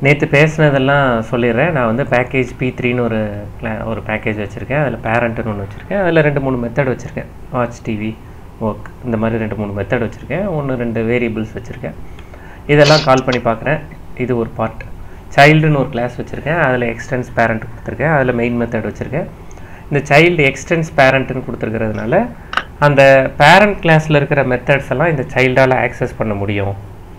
நேற்று பேசுனதெல்லாம் சொல்லிடுறேன் நான் வந்து பேக்கேஜ் பி த்ரீன்னு ஒரு cla- ஒரு பேக்கேஜ் வச்சுருக்கேன் அதில் பேரண்ட்டுன்னு ஒன்று வச்சுருக்கேன் அதில் ரெண்டு மூணு மெத்தட் வச்சுருக்கேன் வாட்ச் டிவி ஒர்க் இந்த மாதிரி ரெண்டு மூணு மெத்தட் வச்சுருக்கேன் ஒன்று ரெண்டு வேரியபிள்ஸ் வச்சுருக்கேன் இதெல்லாம் கால் பண்ணி பார்க்குறேன் இது ஒரு பார்ட் சைல்டுன்னு ஒரு கிளாஸ் வச்சுருக்கேன் அதில் எக்ஸ்டென்ஸ் பேரண்ட் கொடுத்துருக்கேன் அதில் மெயின் மெத்தட் வச்சுருக்கேன் இந்த சைல்டு எக்ஸ்டென்ஸ் பேரண்ட்டுன்னு கொடுத்துருக்கிறதுனால அந்த பேரண்ட் கிளாஸில் இருக்கிற மெத்தட்ஸ் எல்லாம் இந்த சைல்டால் ஆக்சஸ் பண்ண முடியும்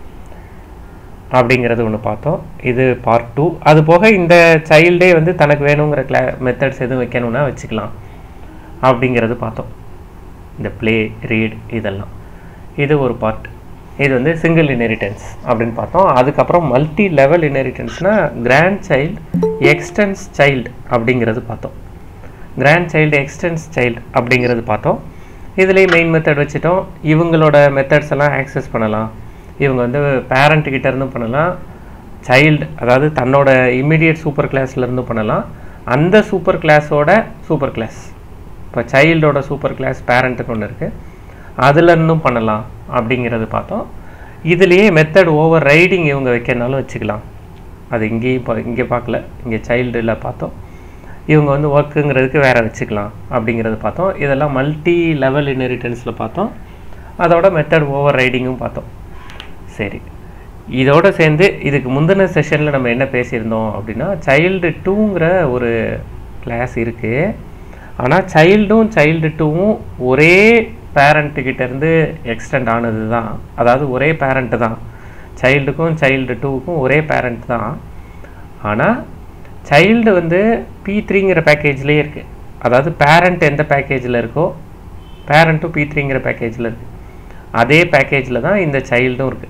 அப்படிங்கிறது ஒன்று பார்த்தோம் இது பார்ட் டூ அது போக இந்த சைல்டே வந்து தனக்கு வேணுங்கிற கிளா மெத்தட்ஸ் எதுவும் வைக்கணும்னா வச்சுக்கலாம் அப்படிங்கிறது பார்த்தோம் இந்த ப்ளே ரீட் இதெல்லாம் இது ஒரு பார்ட் இது வந்து சிங்கிள் இன்ஹெரிட்டன்ஸ் அப்படின்னு பார்த்தோம் அதுக்கப்புறம் மல்டி லெவல் இன்ஹெரிட்டன்ஸ்னால் கிராண்ட் சைல்டு எக்ஸ்டென்ஸ் சைல்டு அப்படிங்கிறது பார்த்தோம் கிராண்ட் சைல்டு எக்ஸ்டென்ஸ் சைல்டு அப்படிங்கிறது பார்த்தோம் இதுலேயும் மெயின் மெத்தட் வச்சுட்டோம் இவங்களோட மெத்தட்ஸ் எல்லாம் ஆக்சஸ் பண்ணலாம் இவங்க வந்து parent கிட்ட இருந்தும் பண்ணலாம் சைல்டு அதாவது தன்னோட இம்மிடியட் சூப்பர் இருந்தும் பண்ணலாம் அந்த சூப்பர் கிளாஸோட சூப்பர் கிளாஸ் இப்போ சைல்டோட சூப்பர் கிளாஸ் பேரண்ட்டுக்கு ஒன்று இருக்குது அதுல இருந்தும் பண்ணலாம் அப்படிங்கிறது பார்த்தோம் இதுலேயே மெத்தட் ஓவர் ரைடிங் இவங்க வைக்கிறனாலும் வச்சுக்கலாம் அது இங்கேயும் பா இங்கே பார்க்கல இங்கே சைல்டில் பார்த்தோம் இவங்க வந்து ஒர்க்குங்கிறதுக்கு வேற வச்சுக்கலாம் அப்படிங்கிறது பார்த்தோம் இதெல்லாம் மல்டி லெவல் இன்ஹெரிட்டன்ஸில் பார்த்தோம் அதோட மெத்தட் ஓவர் ரைடிங்கும் பார்த்தோம் சரி இதோட சேர்ந்து இதுக்கு முந்தின செஷனில் நம்ம என்ன பேசியிருந்தோம் அப்படின்னா சைல்டு டூங்கிற ஒரு கிளாஸ் இருக்குது ஆனால் சைல்டும் சைல்டு டூவும் ஒரே parent கிட்ட இருந்து எக்ஸ்டெண்ட் ஆனது தான் அதாவது ஒரே பேரண்ட்டு தான் சைல்டுக்கும் சைல்டு டூவுக்கும் ஒரே பேரண்ட் தான் ஆனால் சைல்டு வந்து பி த்ரீங்கிற பேக்கேஜ்லேயே இருக்குது அதாவது பேரண்ட் எந்த பேக்கேஜில் இருக்கோ பேரண்ட்டும் பி த்ரீங்கிற பேக்கேஜில் இருக்குது அதே பேக்கேஜில் தான் இந்த சைல்டும் இருக்குது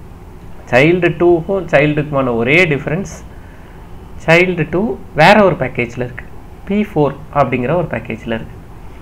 சைல்டு டூக்கும் சைல்டுக்குமான ஒரே டிஃப்ரென்ஸ் சைல்டு டூ வேற ஒரு பேக்கேஜில் இருக்குது பி ஃபோர் அப்படிங்கிற ஒரு பேக்கேஜில் இருக்குது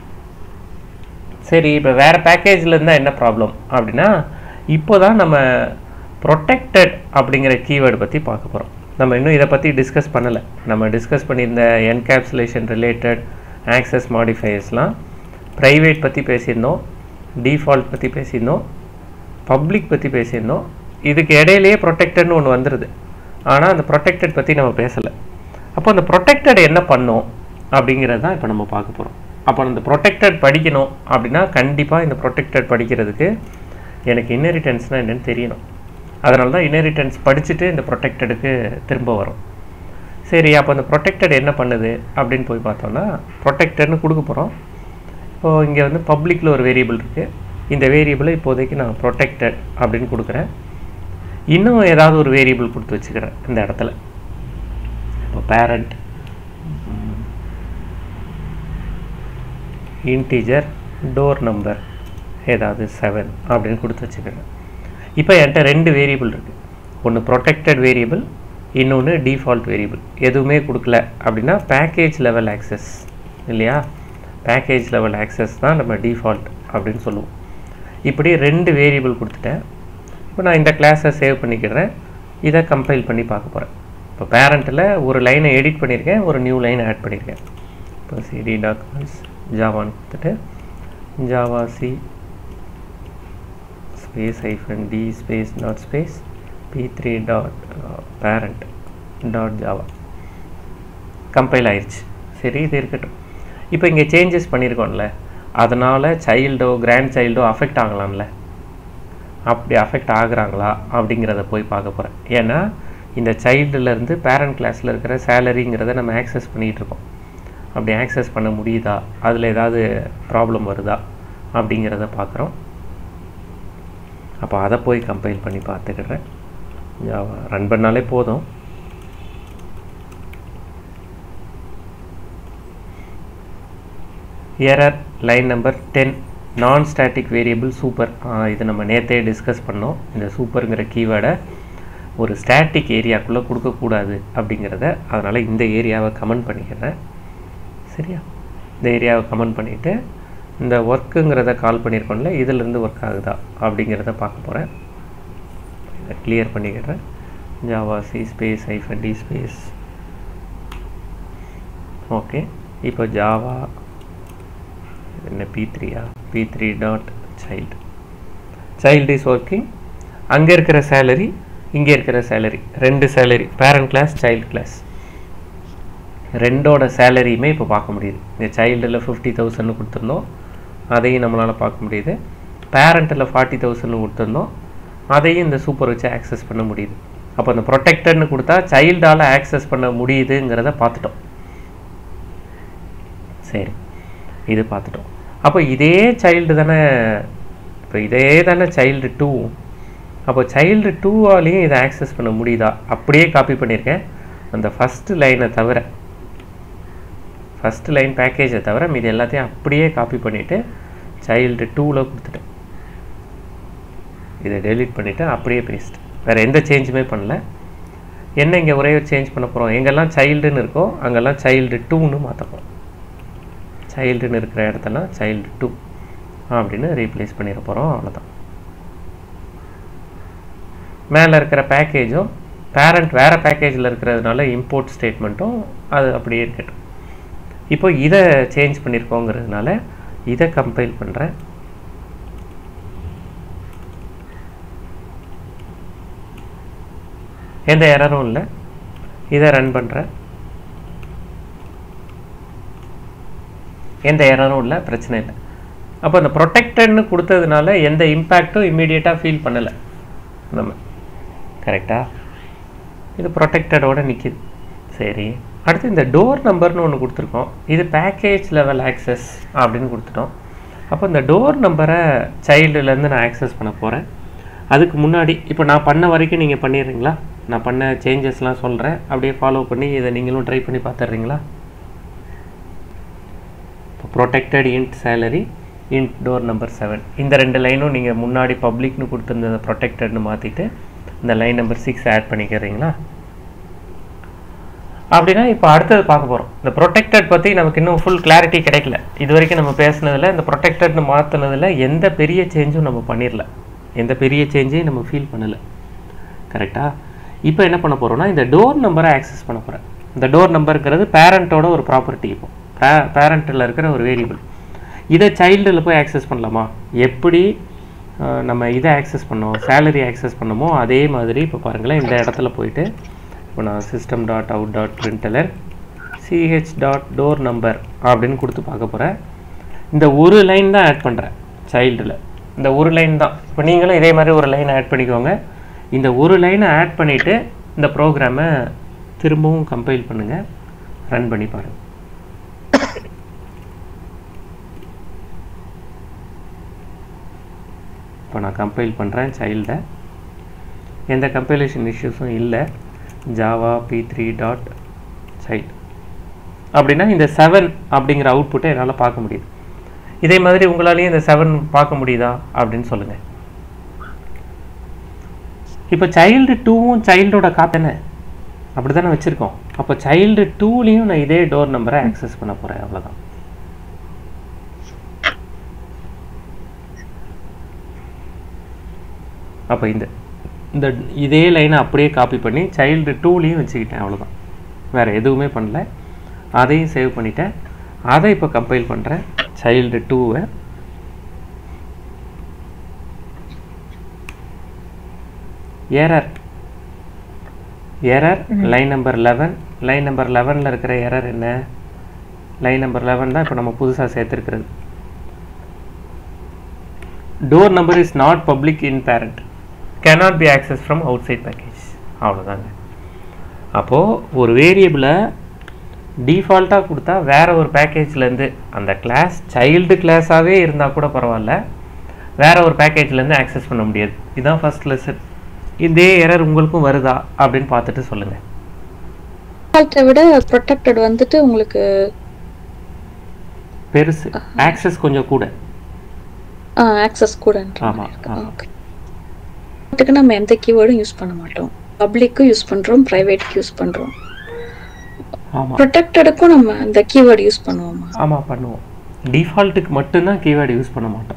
சரி இப்போ வேறு பேக்கேஜில் இருந்தால் என்ன ப்ராப்ளம் அப்படின்னா இப்போ தான் நம்ம ப்ரொடெக்டட் அப்படிங்கிற கீவேர்டு பற்றி பார்க்க போகிறோம் நம்ம இன்னும் இதை பற்றி டிஸ்கஸ் பண்ணலை நம்ம டிஸ்கஸ் பண்ணியிருந்த என்கேப்சுலேஷன் ரிலேட்டட் ஆக்சஸ் மாடிஃபையர்ஸ்லாம் ப்ரைவேட் பற்றி பேசியிருந்தோம் டிஃபால்ட் பற்றி பேசியிருந்தோம் பப்ளிக் பற்றி பேசியிருந்தோம் இதுக்கு இடையிலேயே ப்ரொடெக்டட்னு ஒன்று வந்துடுது ஆனால் அந்த ப்ரொடெக்டட் பற்றி நம்ம பேசலை அப்போ அந்த ப்ரொடெக்டட் என்ன பண்ணும் அப்படிங்கிறது தான் இப்போ நம்ம பார்க்க போகிறோம் அப்போ அந்த ப்ரொடெக்டட் படிக்கணும் அப்படின்னா கண்டிப்பாக இந்த ப்ரொடெக்டட் படிக்கிறதுக்கு எனக்கு இன்னெரிட்டன்ஸ்னால் என்னன்னு தெரியணும் அதனால தான் இன்னெரிட்டன்ஸ் படிச்சுட்டு இந்த ப்ரொடெக்டடுக்கு திரும்ப வரும் சரி அப்போ அந்த ப்ரொடெக்டட் என்ன பண்ணுது அப்படின்னு போய் பார்த்தோம்னா ப்ரொடெக்டட்னு கொடுக்க போகிறோம் இப்போது இங்கே வந்து பப்ளிக்கில் ஒரு வேரியபிள் இருக்குது இந்த வேரியபிளை இப்போதைக்கு நான் ப்ரொடெக்டட் அப்படின்னு கொடுக்குறேன் இன்னும் ஏதாவது ஒரு வேரியபிள் கொடுத்து வச்சுக்கிறேன் இந்த இடத்துல இப்போ பேரண்ட் இன்டீஜர் டோர் நம்பர் ஏதாவது செவன் அப்படின்னு கொடுத்து வச்சுக்கிறேன் இப்போ என்கிட்ட ரெண்டு வேரியபிள் இருக்குது ஒன்று ப்ரொடெக்டட் வேரியபிள் இன்னொன்று டிஃபால்ட் வேரியபிள் எதுவுமே கொடுக்கல அப்படின்னா பேக்கேஜ் லெவல் ஆக்சஸ் இல்லையா பேக்கேஜ் லெவல் ஆக்சஸ் தான் நம்ம டிஃபால்ட் அப்படின்னு சொல்லுவோம் இப்படி ரெண்டு வேரியபிள் கொடுத்துட்டேன் இப்போ நான் இந்த கிளாஸை சேவ் பண்ணிக்கிறேன் இதை கம்பைல் பண்ணி பார்க்க போகிறேன் இப்போ பேரண்ட்டில் ஒரு லைனை எடிட் பண்ணியிருக்கேன் ஒரு நியூ லைன் ஆட் பண்ணியிருக்கேன் இப்போ சிடி டாக்குமெண்ட்ஸ் ஜாவான்னு கொடுத்துட்டு Java C space hyphen D space dot space P three dot parent dot Java compile ஆயிடுச்சு சரி இது இருக்கட்டும் இப்போ இங்கே சேஞ்சஸ் பண்ணியிருக்கோம்ல அதனால் சைல்டோ கிராண்ட் சைல்டோ அஃபெக்ட் ஆகலாம்ல அப்படி அஃபெக்ட் ஆகுறாங்களா அப்படிங்கிறத போய் பார்க்க போகிறேன் ஏன்னா இந்த சைல்டுலேருந்து பேரண்ட் கிளாஸில் இருக்கிற சேலரிங்கிறத நம்ம ஆக்சஸ் பண்ணிகிட்டு இருக்கோம் அப்படி ஆக்சஸ் பண்ண முடியுதா அதில் ஏதாவது ப்ராப்ளம் வருதா அப்படிங்கிறத பார்க்குறோம் அப்போ அதை போய் கம்பைல் பண்ணி பார்த்துக்கிடுறேன் ஜாவா ரன் பண்ணாலே போதும் எரர் லைன் நம்பர் டென் நான் ஸ்டாட்டிக் வேரியபிள் சூப்பர் இது நம்ம நேற்றே டிஸ்கஸ் பண்ணோம் இந்த சூப்பருங்கிற கீவேர்டை ஒரு ஸ்டாட்டிக் ஏரியாக்குள்ளே கொடுக்கக்கூடாது அப்படிங்கிறத அதனால் இந்த ஏரியாவை கமெண்ட் பண்ணிக்கிறேன் சரியா இந்த ஏரியாவை கமெண்ட் பண்ணிவிட்டு இந்த ஒர்க்குங்கிறத கால் பண்ணியிருக்கோம்ல இதிலேருந்து ஒர்க் ஆகுதா அப்படிங்கிறத பார்க்க போகிறேன் இதை கிளியர் பண்ணிக்கிறேன் Java C space hyphen D space okay இப்போ ஜாவா என்ன பி த்ரீயா P three dot child child is working அங்கே இருக்கிற சேலரி இங்கே இருக்கிற சேலரி ரெண்டு salary parent class child class ரெண்டோட சேலரியுமே இப்போ பார்க்க முடியுது இந்த சைல்டில் ஃபிஃப்டி தௌசண்ட் கொடுத்துருந்தோம் அதையும் நம்மளால் பார்க்க முடியுது பேரண்ட்டில் ஃபார்ட்டி தௌசண்ட் கொடுத்துருந்தோம் அதையும் இந்த சூப்பர் வச்சு ஆக்சஸ் பண்ண முடியுது அப்போ அந்த ப்ரொடெக்டட்னு கொடுத்தா சைல்டால் ஆக்சஸ் பண்ண முடியுதுங்கிறத பார்த்துட்டோம் சரி இது பார்த்துட்டோம் அப்போ இதே சைல்டு தானே இப்போ இதே தானே சைல்டு டூ அப்போ சைல்டு டூவாலையும் இதை ஆக்சஸ் பண்ண முடியுதா அப்படியே காப்பி பண்ணியிருக்கேன் அந்த ஃபஸ்ட்டு லைனை தவிர ஃபஸ்ட்டு லைன் பேக்கேஜை தவிர மீதி எல்லாத்தையும் அப்படியே காப்பி பண்ணிவிட்டு சைல்டு டூவில் கொடுத்துட்டேன் இதை டெலீட் பண்ணிவிட்டு அப்படியே பேஸ்ட் வேறு எந்த சேஞ்சுமே பண்ணல என்ன இங்கே ஒரே ஒரு சேஞ்ச் பண்ண போகிறோம் எங்கெல்லாம் சைல்டுன்னு இருக்கோ அங்கெல்லாம் சைல்டு டூன்னு மாற்ற போகிறோம் சைல்டுன்னு இருக்கிற இடத்தெல்லாம் சைல்டு டூ அப்படின்னு ரீப்ளேஸ் பண்ணிட போகிறோம் அவ்வளோதான் மேலே இருக்கிற பேக்கேஜும் பேரண்ட் வேறு பேக்கேஜில் இருக்கிறதுனால இம்போர்ட் ஸ்டேட்மெண்ட்டும் அது அப்படியே இருக்கட்டும் இப்போ இதை சேஞ்ச் பண்ணியிருக்கோங்கிறதுனால இதை கம்பைல் பண்ணுறேன் எந்த எரரும் இல்லை இதை ரன் பண்ணுறேன் எந்த எரரும் இல்லை பிரச்சனை இல்லை அப்போ அந்த ப்ரொடெக்டட்னு கொடுத்ததுனால எந்த இம்பேக்ட்டும் இம்மீடியட்டாக ஃபீல் பண்ணலை நம்ம கரெக்டாக இது ப்ரொடெக்டடோட நிற்கிது சரி அடுத்து இந்த டோர் நம்பர்னு ஒன்று கொடுத்துருக்கோம் இது பேக்கேஜ் லெவல் ஆக்சஸ் அப்படின்னு கொடுத்துட்டோம் அப்போ இந்த டோர் நம்பரை சைல்டுலேருந்து நான் ஆக்சஸ் பண்ண போகிறேன் அதுக்கு முன்னாடி இப்போ நான் பண்ண வரைக்கும் நீங்கள் பண்ணிடுறீங்களா நான் பண்ண சேஞ்சஸ்லாம் சொல்கிறேன் அப்படியே ஃபாலோ பண்ணி இதை நீங்களும் ட்ரை பண்ணி பார்த்துட்றீங்களா இப்போ protected int salary int door number seven இந்த ரெண்டு லைனும் நீங்கள் முன்னாடி பப்ளிக்னு கொடுத்துருந்ததை ப்ரொடெக்டட்னு மாற்றிட்டு இந்த லைன் நம்பர் சிக்ஸ் ஆட் பண்ணிக்கிறீங்களா அப்படின்னா இப்போ அடுத்தது பார்க்க போகிறோம் இந்த ப்ரொடெக்டட் பற்றி நமக்கு இன்னும் ஃபுல் கிளாரிட்டி கிடைக்கல இது வரைக்கும் நம்ம பேசுனதில் இந்த ப்ரொடெக்டட்னு மாற்றினதில் எந்த பெரிய சேஞ்சும் நம்ம பண்ணிடல எந்த பெரிய சேஞ்சையும் நம்ம ஃபீல் பண்ணலை கரெக்டாக இப்போ என்ன பண்ண போகிறோம்னா இந்த டோர் நம்பரை ஆக்சஸ் பண்ண போகிறேன் இந்த டோர் நம்பருங்கிறது பேரண்ட்டோட ஒரு ப்ராப்பர்ட்டி இப்போ பே பேரண்ட்டில் இருக்கிற ஒரு வேரியபிள் இதை சைல்டில் போய் ஆக்சஸ் பண்ணலாமா எப்படி அஹ், நம்ம இதை ஆக்சஸ் பண்ணோம் சேலரி ஆக்சஸ் பண்ணமோ அதே மாதிரி இப்போ பாருங்களேன் இந்த இடத்துல போயிட்டு இப்போ நான் system dot out dot println CH dot door number அப்படின்னு கொடுத்து பார்க்க போகிறேன் இந்த ஒரு லைன் தான் ஆட் பண்ணுறேன் சைல்டில் இந்த ஒரு லைன் தான் இப்போ நீங்களும் இதே மாதிரி ஒரு லைன் ஆட் பண்ணிக்கோங்க இந்த ஒரு லைனை ஆட் பண்ணிவிட்டு இந்த ப்ரோக்ராமை திரும்பவும் கம்பைல் பண்ணுங்கள் ரன் பண்ணி பாருங்கள் இப்போ நான் கம்பைல் பண்ணுறேன் சைல்டை எந்த கம்பைலேஷன் இஷ்யூஸும் இல்லை Java P three dot child அப்படின்னா இந்த செவன் அப்படிங்கிற அவுட்புட்டை என்னால் பார்க்க முடியுது இதே மாதிரி உங்களாலேயும் இந்த செவன் பார்க்க முடியுதா அப்படின்னு சொல்லுங்கள் இப்போ சைல்டு டூவும் சைல்டோட காப்பி அப்படி தானே வச்சுருக்கோம் அப்போ சைல்டு டூலேயும் நான் இதே டோர் நம்பரை ஆக்சஸ் பண்ண போகிறேன் அவ்வளோதான் அப்போ இந்த இந்த இதே லைனை அப்படியே காப்பி பண்ணி சைல்டு டூலேயும் வச்சுக்கிட்டேன் அவ்வளோதான் வேறு எதுவுமே பண்ணல அதையும் சேவ் பண்ணிட்டேன் அதை இப்போ கம்பைல் பண்ணுறேன் சைல்டு டூவை error error line number eleven line number லெவனில் இருக்கிற எரர் என்ன லைன் நம்பர் லெவன் தான் இப்போ நம்ம புதுசாக சேர்த்துருக்கிறது door number is not public in parent cannot be accessed from outside package அவ்வளோதாங்க அப்போது ஒரு வேரியபிளை டிஃபால்ட்டாக கொடுத்தா வேற ஒரு பேக்கேஜ்லேருந்து அந்த கிளாஸ் சைல்டு கிளாஸாகவே இருந்தால் கூட பரவாயில்ல வேற ஒரு பேக்கேஜ்லேருந்து ஆக்சஸ் பண்ண முடியாது இதுதான் ஃபர்ஸ்ட் லெசன் இதே எரர் உங்களுக்கும் வருதா அப்படின்னு பார்த்துட்டு சொல்லுங்கள் டிஃபால்ட்டை விட ப்ரொடெக்டட் வந்துட்டு உங்களுக்கு பெருசு ஆக்சஸ் கொஞ்சம் கூட ஆக்சஸ் கூடன்ற ஆமா, ஆமா. ஓகே அதுக்கு நம்ம எந்த கீவேர்டும் யூஸ் பண்ண மாட்டோம் பப்ளிக்கும் யூஸ் பண்றோம் ப்ரைவேட்க்கு யூஸ் பண்றோம் ஆமாம் ப்ரொடெக்டடுக்கும் நம்ம அந்த கீவேர்டு யூஸ் பண்ணுவோமா ஆமாம் பண்ணுவோம் டிஃபால்ட்டுக்கு மட்டும்தான் கீவேர்டு யூஸ் பண்ண மாட்டோம்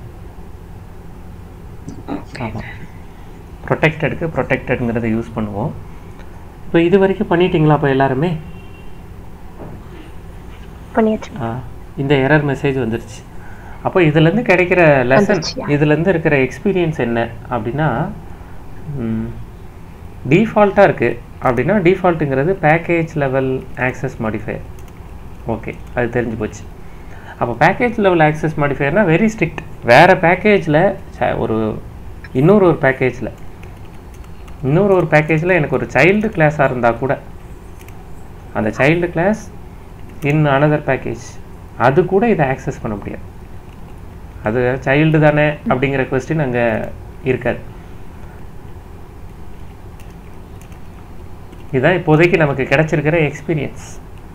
ஆமாம் ப்ரொடெக்டடுக்கு ப்ரொடெக்டடுங்கிறத யூஸ் பண்ணுவோம் இப்போ இது வரைக்கும் பண்ணிட்டீங்களா அப்போ எல்லாருமே பண்ணியாச்சு ஆ இந்த எரர் மெசேஜ் வந்துருச்சு அப்போ இதுலேருந்து கிடைக்கிற லெசன் வந்துருச்சுயா? இதுலேருந்து இருக்கிற எக்ஸ்பீரியன்ஸ் என்ன அப்படின்னா ம், டிஃபால்ட்டாக இருக்குது அப்படின்னா டிஃபால்ட்டுங்கிறது package level access modifier okay அது தெரிஞ்சு போச்சு அப்போ பேக்கேஜ் லெவல் ஆக்சஸ் மாடிஃபையர்னா வெரி ஸ்ட்ரிக்ட் வேறு பேக்கேஜில் ஒரு இன்னொரு ஒரு பேக்கேஜில் இன்னொரு ஒரு பேக்கேஜில் எனக்கு ஒரு சைல்டு கிளாஸாக இருந்தால் கூட அந்த child class in another package அது கூட இதை ஆக்சஸ் பண்ண முடியாது அது சைல்டு தானே அப்படிங்கிற கொஸ்டின் அங்கே இருக்காது இதுதான் இப்போதைக்கு நமக்கு கிடைச்சிருக்கிற எக்ஸ்பீரியன்ஸ்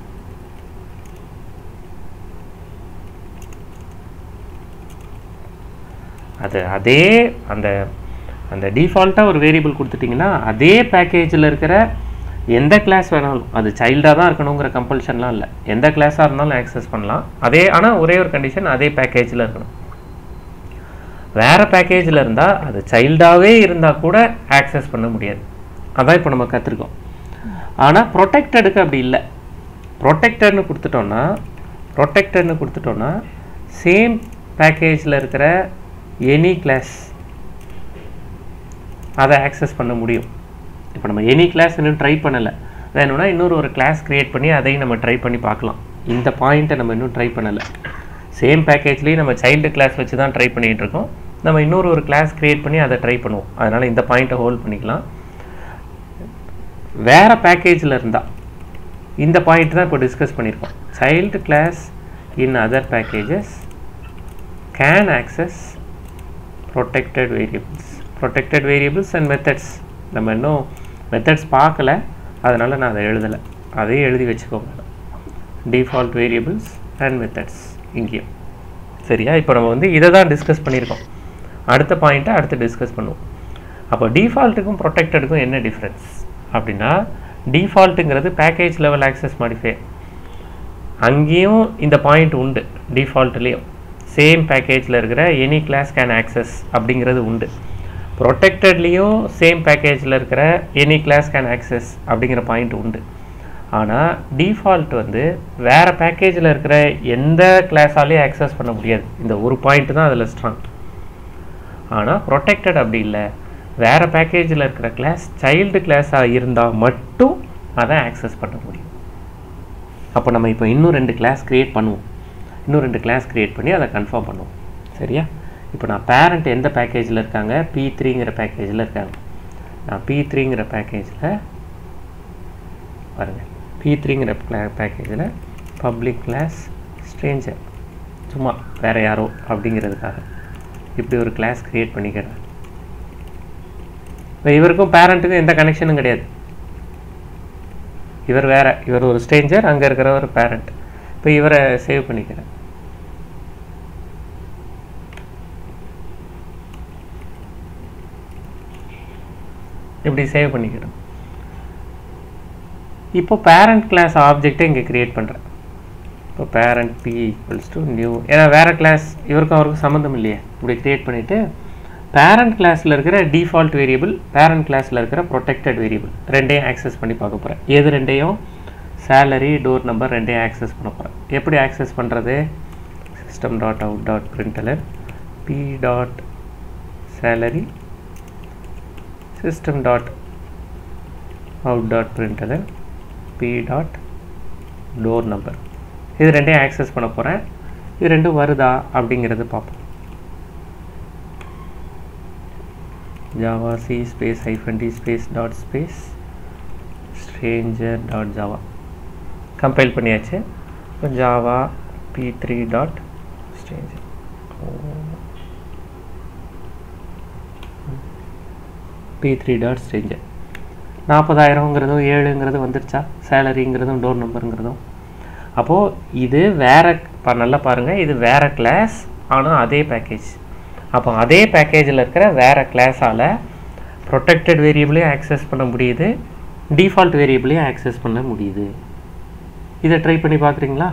அது அதே அந்த அந்த டிஃபால்ட்டாக ஒரு வேரியபிள் கொடுத்துட்டிங்கன்னா அதே பேக்கேஜில் இருக்கிற எந்த கிளாஸ் வேணாலும் அது சைல்டாக தான் இருக்கணுங்கிற கம்பல்ஷன்லாம் இல்லை எந்த கிளாஸாக இருந்தாலும் ஆக்சஸ் பண்ணலாம் அதே ஆனால் ஒரே ஒரு கண்டிஷன் அதே பேக்கேஜில் இருக்கணும் வேறு பேக்கேஜில் இருந்தால் அது சைல்டாகவே இருந்தால் கூட ஆக்சஸ் பண்ண முடியாது அதான் இப்போ நம்ம கற்றுருக்கோம் ஆனால் ப்ரொடெக்டடுக்கு அப்படி இல்லை ப்ரொடெக்டட்னு கொடுத்துட்டோன்னா ப்ரொடெக்டட்னு கொடுத்துட்டோன்னா சேம் பேக்கேஜில் இருக்கிற எனி கிளாஸ் அதை ஆக்சஸ் பண்ண முடியும் இப்போ நம்ம எனி கிளாஸ் இன்னும் ட்ரை பண்ணலை வேணும்னா இன்னொரு ஒரு கிளாஸ் க்ரியேட் பண்ணி அதையும் நம்ம ட்ரை பண்ணி பார்க்கலாம் இந்த பாயிண்ட்டை நம்ம இன்னும் ட்ரை பண்ணலை சேம் பேக்கேஜ்லேயும் நம்ம சைல்டு கிளாஸ் வச்சு தான் ட்ரை பண்ணிகிட்டு இருக்கோம் நம்ம இன்னொரு ஒரு கிளாஸ் க்ரியேட் பண்ணி அதை ட்ரை பண்ணுவோம் அதனால் இந்த பாயிண்ட்டை ஹோல்ட் பண்ணிக்கலாம் வேறு பேக்கேஜில் இருந்தால் இந்த பாயிண்ட் தான் இப்போ டிஸ்கஸ் பண்ணியிருக்கோம் child class in other packages can access protected variables protected variables and methods நம்ம இன்னும் மெத்தட்ஸ் பார்க்கல அதனால் நான் அதை எழுதலை அதையும் எழுதி வச்சுக்கோங்க டிஃபால்ட் வேரியபிள்ஸ் அண்ட் மெத்தட்ஸ் இங்கேயும் சரியா இப்போ நம்ம வந்து இதை தான் டிஸ்கஸ் பண்ணியிருக்கோம் அடுத்த பாயிண்ட்டை அடுத்து டிஸ்கஸ் பண்ணுவோம் அப்போ டிஃபால்ட்டுக்கும் ப்ரொடெக்டடுக்கும் என்ன டிஃப்ரென்ஸ் அப்படின்னா டிஃபால்ட்டுங்கிறது பேக்கேஜ் லெவல் ஆக்சஸ் மாடிஃபையர் அங்கேயும் இந்த பாயிண்ட் உண்டு டிஃபால்ட்லேயும் சேம் பேக்கேஜில் இருக்கிற எனி கிளாஸ் கேன் ஆக்சஸ் அப்படிங்கிறது உண்டு ப்ரொடெக்டட்லேயும் சேம் பேக்கேஜில் இருக்கிற எனி கிளாஸ் கேன் ஆக்சஸ் அப்படிங்கிற பாயிண்ட் உண்டு ஆனால் டிஃபால்ட் வந்து வேறு பேக்கேஜில் இருக்கிற எந்த கிளாஸாலேயும் ஆக்சஸ் பண்ண முடியாது இந்த ஒரு பாயிண்ட் தான் அதில் ஸ்ட்ராங் ஆனால் ப்ரொடெக்டட் அப்படி இல்லை வேறு பேக்கேஜில் இருக்கிற கிளாஸ் சைல்டு கிளாஸாக இருந்தால் மட்டும் அதை ஆக்சஸ் பண்ண முடியும் அப்போ நம்ம இப்போ இன்னும் ரெண்டு கிளாஸ் க்ரியேட் பண்ணுவோம் இன்னும் ரெண்டு கிளாஸ் க்ரியேட் பண்ணி அதை கன்ஃபார்ம் பண்ணுவோம் சரியா இப்போ நான் பேரண்ட் எந்த பேக்கேஜில் இருக்காங்க பி த்ரீங்கிற பேக்கேஜில் இருக்காங்க நான் பி த்ரீங்கிற பேக்கேஜில் பாருங்கள் பி த்ரீங்கிற பேக்கேஜில் பப்ளிக் கிளாஸ் ஸ்ட்ரேஞ்சர் சும்மா வேறு யாரோ அப்படிங்கிறதுக்காக இப்படி ஒரு கிளாஸ் க்ரியேட் பண்ணிக்கிறேன் இப்போ இவருக்கும் பேரண்ட்டுக்கும் எந்த கனெக்ஷனும் கிடையாது இவர் வேற இவர் ஒரு ஸ்ட்ரேஞ்சர் அங்கே இருக்கிற ஒரு பேரண்ட் இப்போ இவரை சேவ் பண்ணிக்கிறேன் இப்படி சேவ் பண்ணிக்கிறோம் இப்போ பேரண்ட் கிளாஸ் ஆப்ஜெக்டை இங்கே க்ரியேட் பண்ணுறேன் இப்போ parent P equals to new ஏன்னா வேறு கிளாஸ் இவருக்கும் அவருக்கும் சம்மந்தம் இல்லையே இப்படி க்ரியேட் பண்ணிவிட்டு பேரண்ட் கிளாஸில் இருக்கிற டிஃபால்ட் வேரியபிள் பேரண்ட் கிளாஸில் இருக்கிற ப்ரொடெக்டட் வேரியபிள் ரெண்டையும் ஆக்சஸ் பண்ணி பார்க்க போகிறேன் எது ரெண்டையும் சேலரி டோர் நம்பர் ரெண்டையும் ஆக்சஸ் பண்ண போகிறேன் எப்படி ஆக்சஸ் பண்ணுறது system dot out dot println P dot salary system dot out dot println P dot door number இது ரெண்டையும் ஆக்சஸ் பண்ண போகிறேன் இது ரெண்டும் வருதா அப்படிங்கிறது பார்ப்போம் Java C space hyphen D space dot space stranger dot Java compile பண்ணியாச்சு இப்போ Java P three dot stranger P three dot stranger நாற்பதாயிரங்கிறதும் ஏழுங்கிறதும் வந்துருச்சா சேலரிங்கிறதும் டோர் நம்பருங்கிறதும் அப்போது இது வேற பா நல்லா பாருங்கள் இது வேற கிளாஸ் ஆனால் அதே பேக்கேஜ் அப்போ அதே பேக்கேஜில் இருக்கிற வேறு கிளாஸால் ப்ரொடெக்டட் வேரியபிளையும் ஆக்சஸ் பண்ண முடியுது டிஃபால்ட் வேரியபிளையும் ஆக்சஸ் பண்ண முடியுது இதை ட்ரை பண்ணி பார்க்குறீங்களா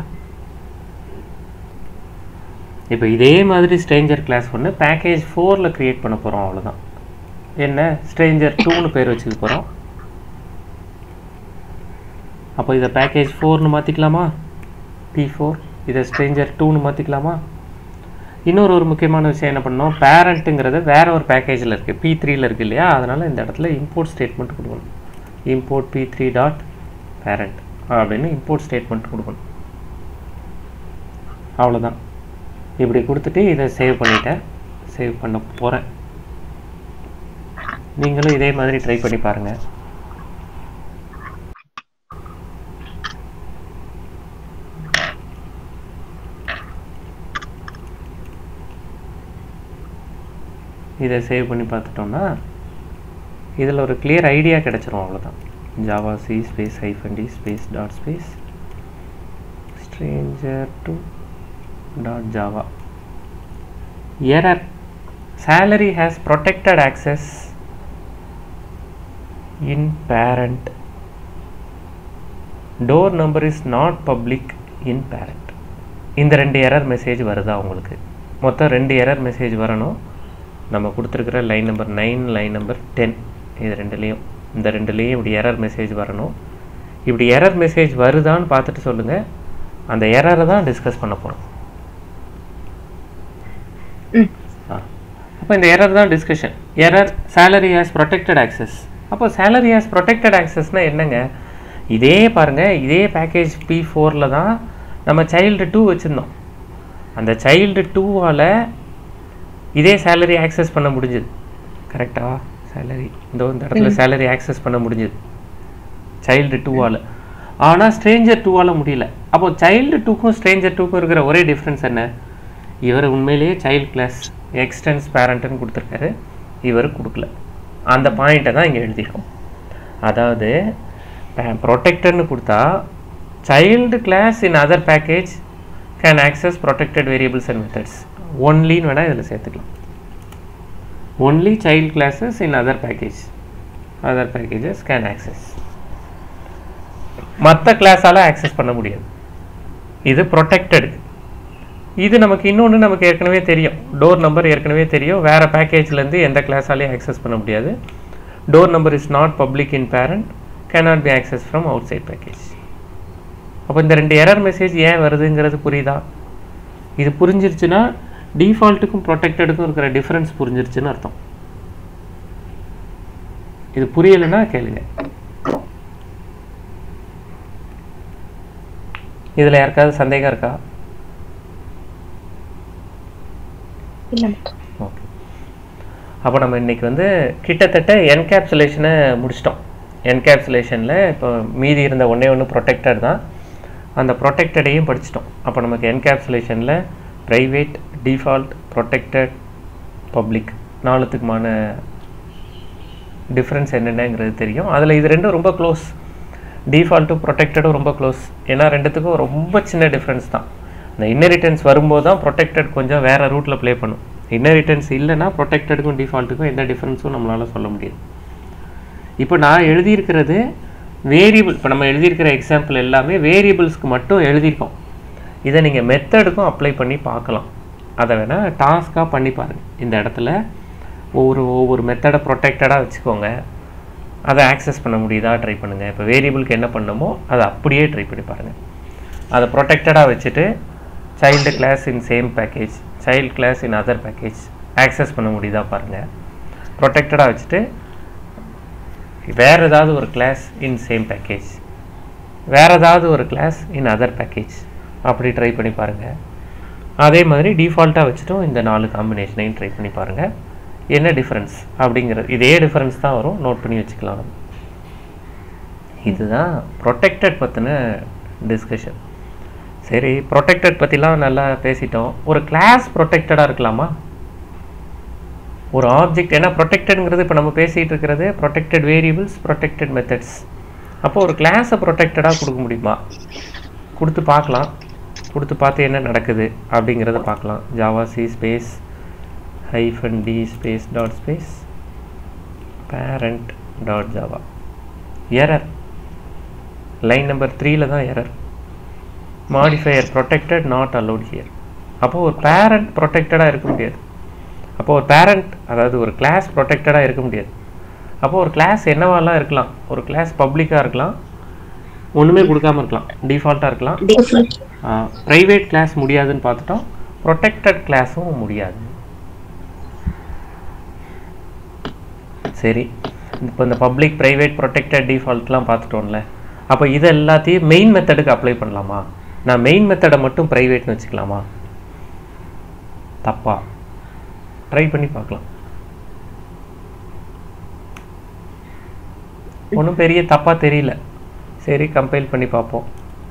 இப்போ இதே மாதிரி ஸ்ட்ரேஞ்சர் கிளாஸ் ஒன்று பேக்கேஜ் ஃபோரில் க்ரியேட் பண்ண போகிறோம் அவ்வளோதான் என்ன ஸ்ட்ரேஞ்சர் டூன்னு பேர் வச்சுக்க போகிறோம் அப்போ இதை பேக்கேஜ் ஃபோர்னு மாற்றிக்கலாமா பி ஃபோர் இதை ஸ்ட்ரேஞ்சர் டூன்னு மாற்றிக்கலாமா இன்னொரு ஒரு முக்கியமான விஷயம் என்ன பண்ணோம் பேரண்ட்டுங்கிறது வேற ஒரு பேக்கேஜில் இருக்குது பி த்ரீல இருக்குது இல்லையா அதனால் இந்த இடத்துல இம்போர்ட் ஸ்டேட்மெண்ட் கொடுக்கணும் import P three dot parent அப்படின்னு இம்போர்ட் ஸ்டேட்மெண்ட் கொடுக்கணும் அவ்வளோதான் இப்படி கொடுத்துட்டு இதை சேவ் பண்ணிட்டேன் சேவ் பண்ண போகிறேன் நீங்களும் இதே மாதிரி ட்ரை பண்ணி பாருங்கள் இதை சேவ் பண்ணி பார்த்துட்டோம்னா இதில் ஒரு கிளியர் ஐடியா கிடச்சிரும் அவ்வளோதான் Java C space hyphen D space dot space stranger two dot Java error salary has protected access in parent door number is not public in parent இந்த ரெண்டு எரர் மெசேஜ் வருதா உங்களுக்கு மொத்தம் ரெண்டு எரர் மெசேஜ் வரணும் நம்ம கொடுத்துருக்குற line number nine line number ten இது ரெண்டுலேயும் இந்த ரெண்டுலேயும் இப்படி எரர் மெசேஜ் வரணும் இப்படி எரர் மெசேஜ் வருதான்னு பார்த்துட்டு சொல்லுங்கள் அந்த எரரை தான் டிஸ்கஸ் பண்ண போகிறோம் ம் ஆ அப்போ இந்த எரர் தான் discussion error salary has protected access அப்போ salary has protected accessனா என்னங்க இதே பாருங்க இதே பேக்கேஜ் பி ஃபோரில் தான் நம்ம சைல்டு டூ வச்சுருந்தோம் அந்த சைல்டு டூவால் இதே salary ஆக்சஸ் பண்ண முடிஞ்சுது கரெக்டா salary இந்த இந்த இடத்துல salary ஆக்சஸ் பண்ண முடிஞ்சுது சைல்டு டூவால் ஆனால் ஸ்ட்ரேஞ்சர் டூவால் முடியல அப்போ சைல்டு டூக்கும் ஸ்ட்ரேஞ்சர் டூக்கும் இருக்கிற ஒரே டிஃப்ரென்ஸ் என்ன இவர் உண்மையிலேயே சைல்ட் கிளாஸ் எக்ஸ்டென்ஸ் பேரண்ட்டுன்னு கொடுத்துருக்காரு இவர் கொடுக்கல அந்த பாயிண்ட்டை தான் இங்கே எழுதியிருக்கோம் அதாவது ப்ரொடெக்டர்னு கொடுத்தா child class in other package can access protected variables and methods ஒன்லின்னு வேணால் இதில் சேர்த்துக்கலாம் only child classes in other package other packages can access மற்ற கிளாஸால் ஆக்சஸ் பண்ண முடியாது இது ப்ரொடெக்டடு இது நமக்கு இன்னொன்று நமக்கு ஏற்கனவே தெரியும் டோர் நம்பர் ஏற்கனவே தெரியும் வேறு பேக்கேஜ்லேருந்து எந்த கிளாஸாலையும் ஆக்சஸ் பண்ண முடியாது door number is not public in parent cannot P access from outside package அப்போ இந்த ரெண்டு எரர் மெசேஜ் ஏன் வருதுங்கிறது புரியுதா இது புரிஞ்சிருச்சுன்னா டிஃபால்ட்டுக்கும் ப்ரொடெக்டடுக்கும் இருக்கிற டிஃப்ரென்ஸ் புரிஞ்சிருச்சுன்னு அர்த்தம் இது புரியலைன்னா கேளுங்க இதில் யாருக்காவது சந்தேகம் இருக்கா இல்ல ஓகே அப்போ நம்ம இன்னைக்கு வந்து கிட்டத்தட்ட என்கேப்சுலேஷனை முடிச்சிட்டோம் என்கேப்சுலேஷனில் இப்போ மீதி இருந்த ஒன்றே ஒன்று ப்ரொடெக்டட் தான் அந்த ப்ரொடெக்டடையும் படிச்சிட்டோம் அப்போ நமக்கு என்கேப்சுலேஷனில் ப்ரைவேட் டிஃபால்ட் ப்ரொடெக்டட் பப்ளிக் நாலுத்துக்குமான டிஃப்ரென்ஸ் என்னென்னங்கிறது தெரியும் அதில் இது ரெண்டும் ரொம்ப க்ளோஸ் டிஃபால்ட்டும் ப்ரொடெக்டடும் ரொம்ப க்ளோஸ் ஏன்னா ரெண்டுத்துக்கும் ரொம்ப சின்ன டிஃப்ரென்ஸ் தான் இந்த இன்னெரிட்டன்ஸ் வரும்போது தான் ப்ரொடெக்டட் கொஞ்சம் வேறு ரூட்டில் ப்ளே பண்ணும் இன்னெரிட்டன்ஸ் இல்லைன்னா ப்ரொடெக்டடுக்கும் டிஃபால்ட்டுக்கும் எந்த டிஃப்ரென்ஸும் நம்மளால் சொல்ல முடியாது இப்போ நான் எழுதியிருக்கிறது வேரியபிள் இப்போ நம்ம எழுதியிருக்கிற எக்ஸாம்பிள் எல்லாமே வேரியபிள்ஸ்க்கு மட்டும் எழுதியிருக்கோம் இதை நீங்கள் மெத்தடுக்கும் அப்ளை பண்ணி பார்க்கலாம் அதை வேணால் டாஸ்க்காக பண்ணி பாருங்கள் இந்த இடத்துல ஒவ்வொரு ஒவ்வொரு மெத்தடை ப்ரொடெக்டடாக வச்சுக்கோங்க அதை ஆக்சஸ் பண்ண முடியுதா ட்ரை பண்ணுங்கள் இப்போ வேரியபிளுக்கு என்ன பண்ணணுமோ அதை அப்படியே ட்ரை பண்ணி பாருங்கள் அதை ப்ரொடெக்டடாக வச்சுட்டு child class in same package child class in other package access பண்ண முடியுதா பாருங்கள் ப்ரொடெக்டடாக வச்சுட்டு வேறு ஏதாவது ஒரு கிளாஸ் இன் சேம் பேக்கேஜ் வேறு ஏதாவது ஒரு கிளாஸ் இன் அதர் பேக்கேஜ் அப்படி ட்ரை பண்ணி பாருங்கள் அதே மாதிரி டிஃபால்ட்டாக வச்சுட்டும் இந்த நாலு காம்பினேஷனையும் ட்ரை பண்ணி பாருங்கள் என்ன டிஃப்ரென்ஸ் அப்படிங்கிறது இதே டிஃப்ரென்ஸ் தான் வரும் நோட் பண்ணி வச்சுக்கலாம் நம்ம. இதுதான் ப்ரொடெக்டட் பற்றின டிஸ்கஷன் சரி ப்ரொடெக்டட் பற்றிலாம் நல்லா பேசிட்டோம் ஒரு கிளாஸ் ப்ரொடெக்டடாக இருக்கலாமா ஒரு ஆப்ஜெக்ட் ஏன்னா ப்ரொடெக்டட்ங்கிறது இப்போ நம்ம பேசிகிட்டு இருக்கிறது ப்ரொடெக்டட் வேரியபிள்ஸ் ப்ரொடெக்டட் மெத்தட்ஸ் அப்போ ஒரு கிளாஸை ப்ரொடெக்டடாக கொடுக்க முடியுமா கொடுத்து பார்க்கலாம் கொடுத்து பார்த்து என்ன நடக்குது அப்படிங்கிறத பார்க்கலாம் Java C space hyphen D space dot space parent dot Java error line number த்ரீல தான் error modifier protected not allowed here அப்போ ஒரு பேரண்ட் ப்ரொடெக்டடாக இருக்க முடியாது அப்போ ஒரு பேரண்ட் அதாவது ஒரு கிளாஸ் ப்ரொடெக்டடாக இருக்க முடியாது அப்போ ஒரு கிளாஸ் என்னவாலாம் இருக்கலாம் ஒரு கிளாஸ் பப்ளிக்காக இருக்கலாம் ஒன்றுமே கொடுக்காம இருக்கலாம் டிஃபால்ட்டாக இருக்கலாம் ப்ரைவேட் கிளாஸ் முடியாதுன்னு பார்த்துட்டோம் ப்ரொடெக்டட் கிளாஸும் முடியாது சரி இப்போ இந்த பப்ளிக் ப்ரைவேட் ப்ரொடெக்டட் டிஃபால்ட்லாம் பார்த்துட்டோம்ல அப்போ இது எல்லாத்தையும் மெயின் மெத்தடுக்கு அப்ளை பண்ணலாமா நான் மெயின் மெத்தடை மட்டும் ப்ரைவேட்னு வச்சுக்கலாமா தப்பா ட்ரை பண்ணி பார்க்கலாம் ஒன்றும் பெரிய தப்பா தெரியல சரி கம்பைல் பண்ணி பார்ப்போம்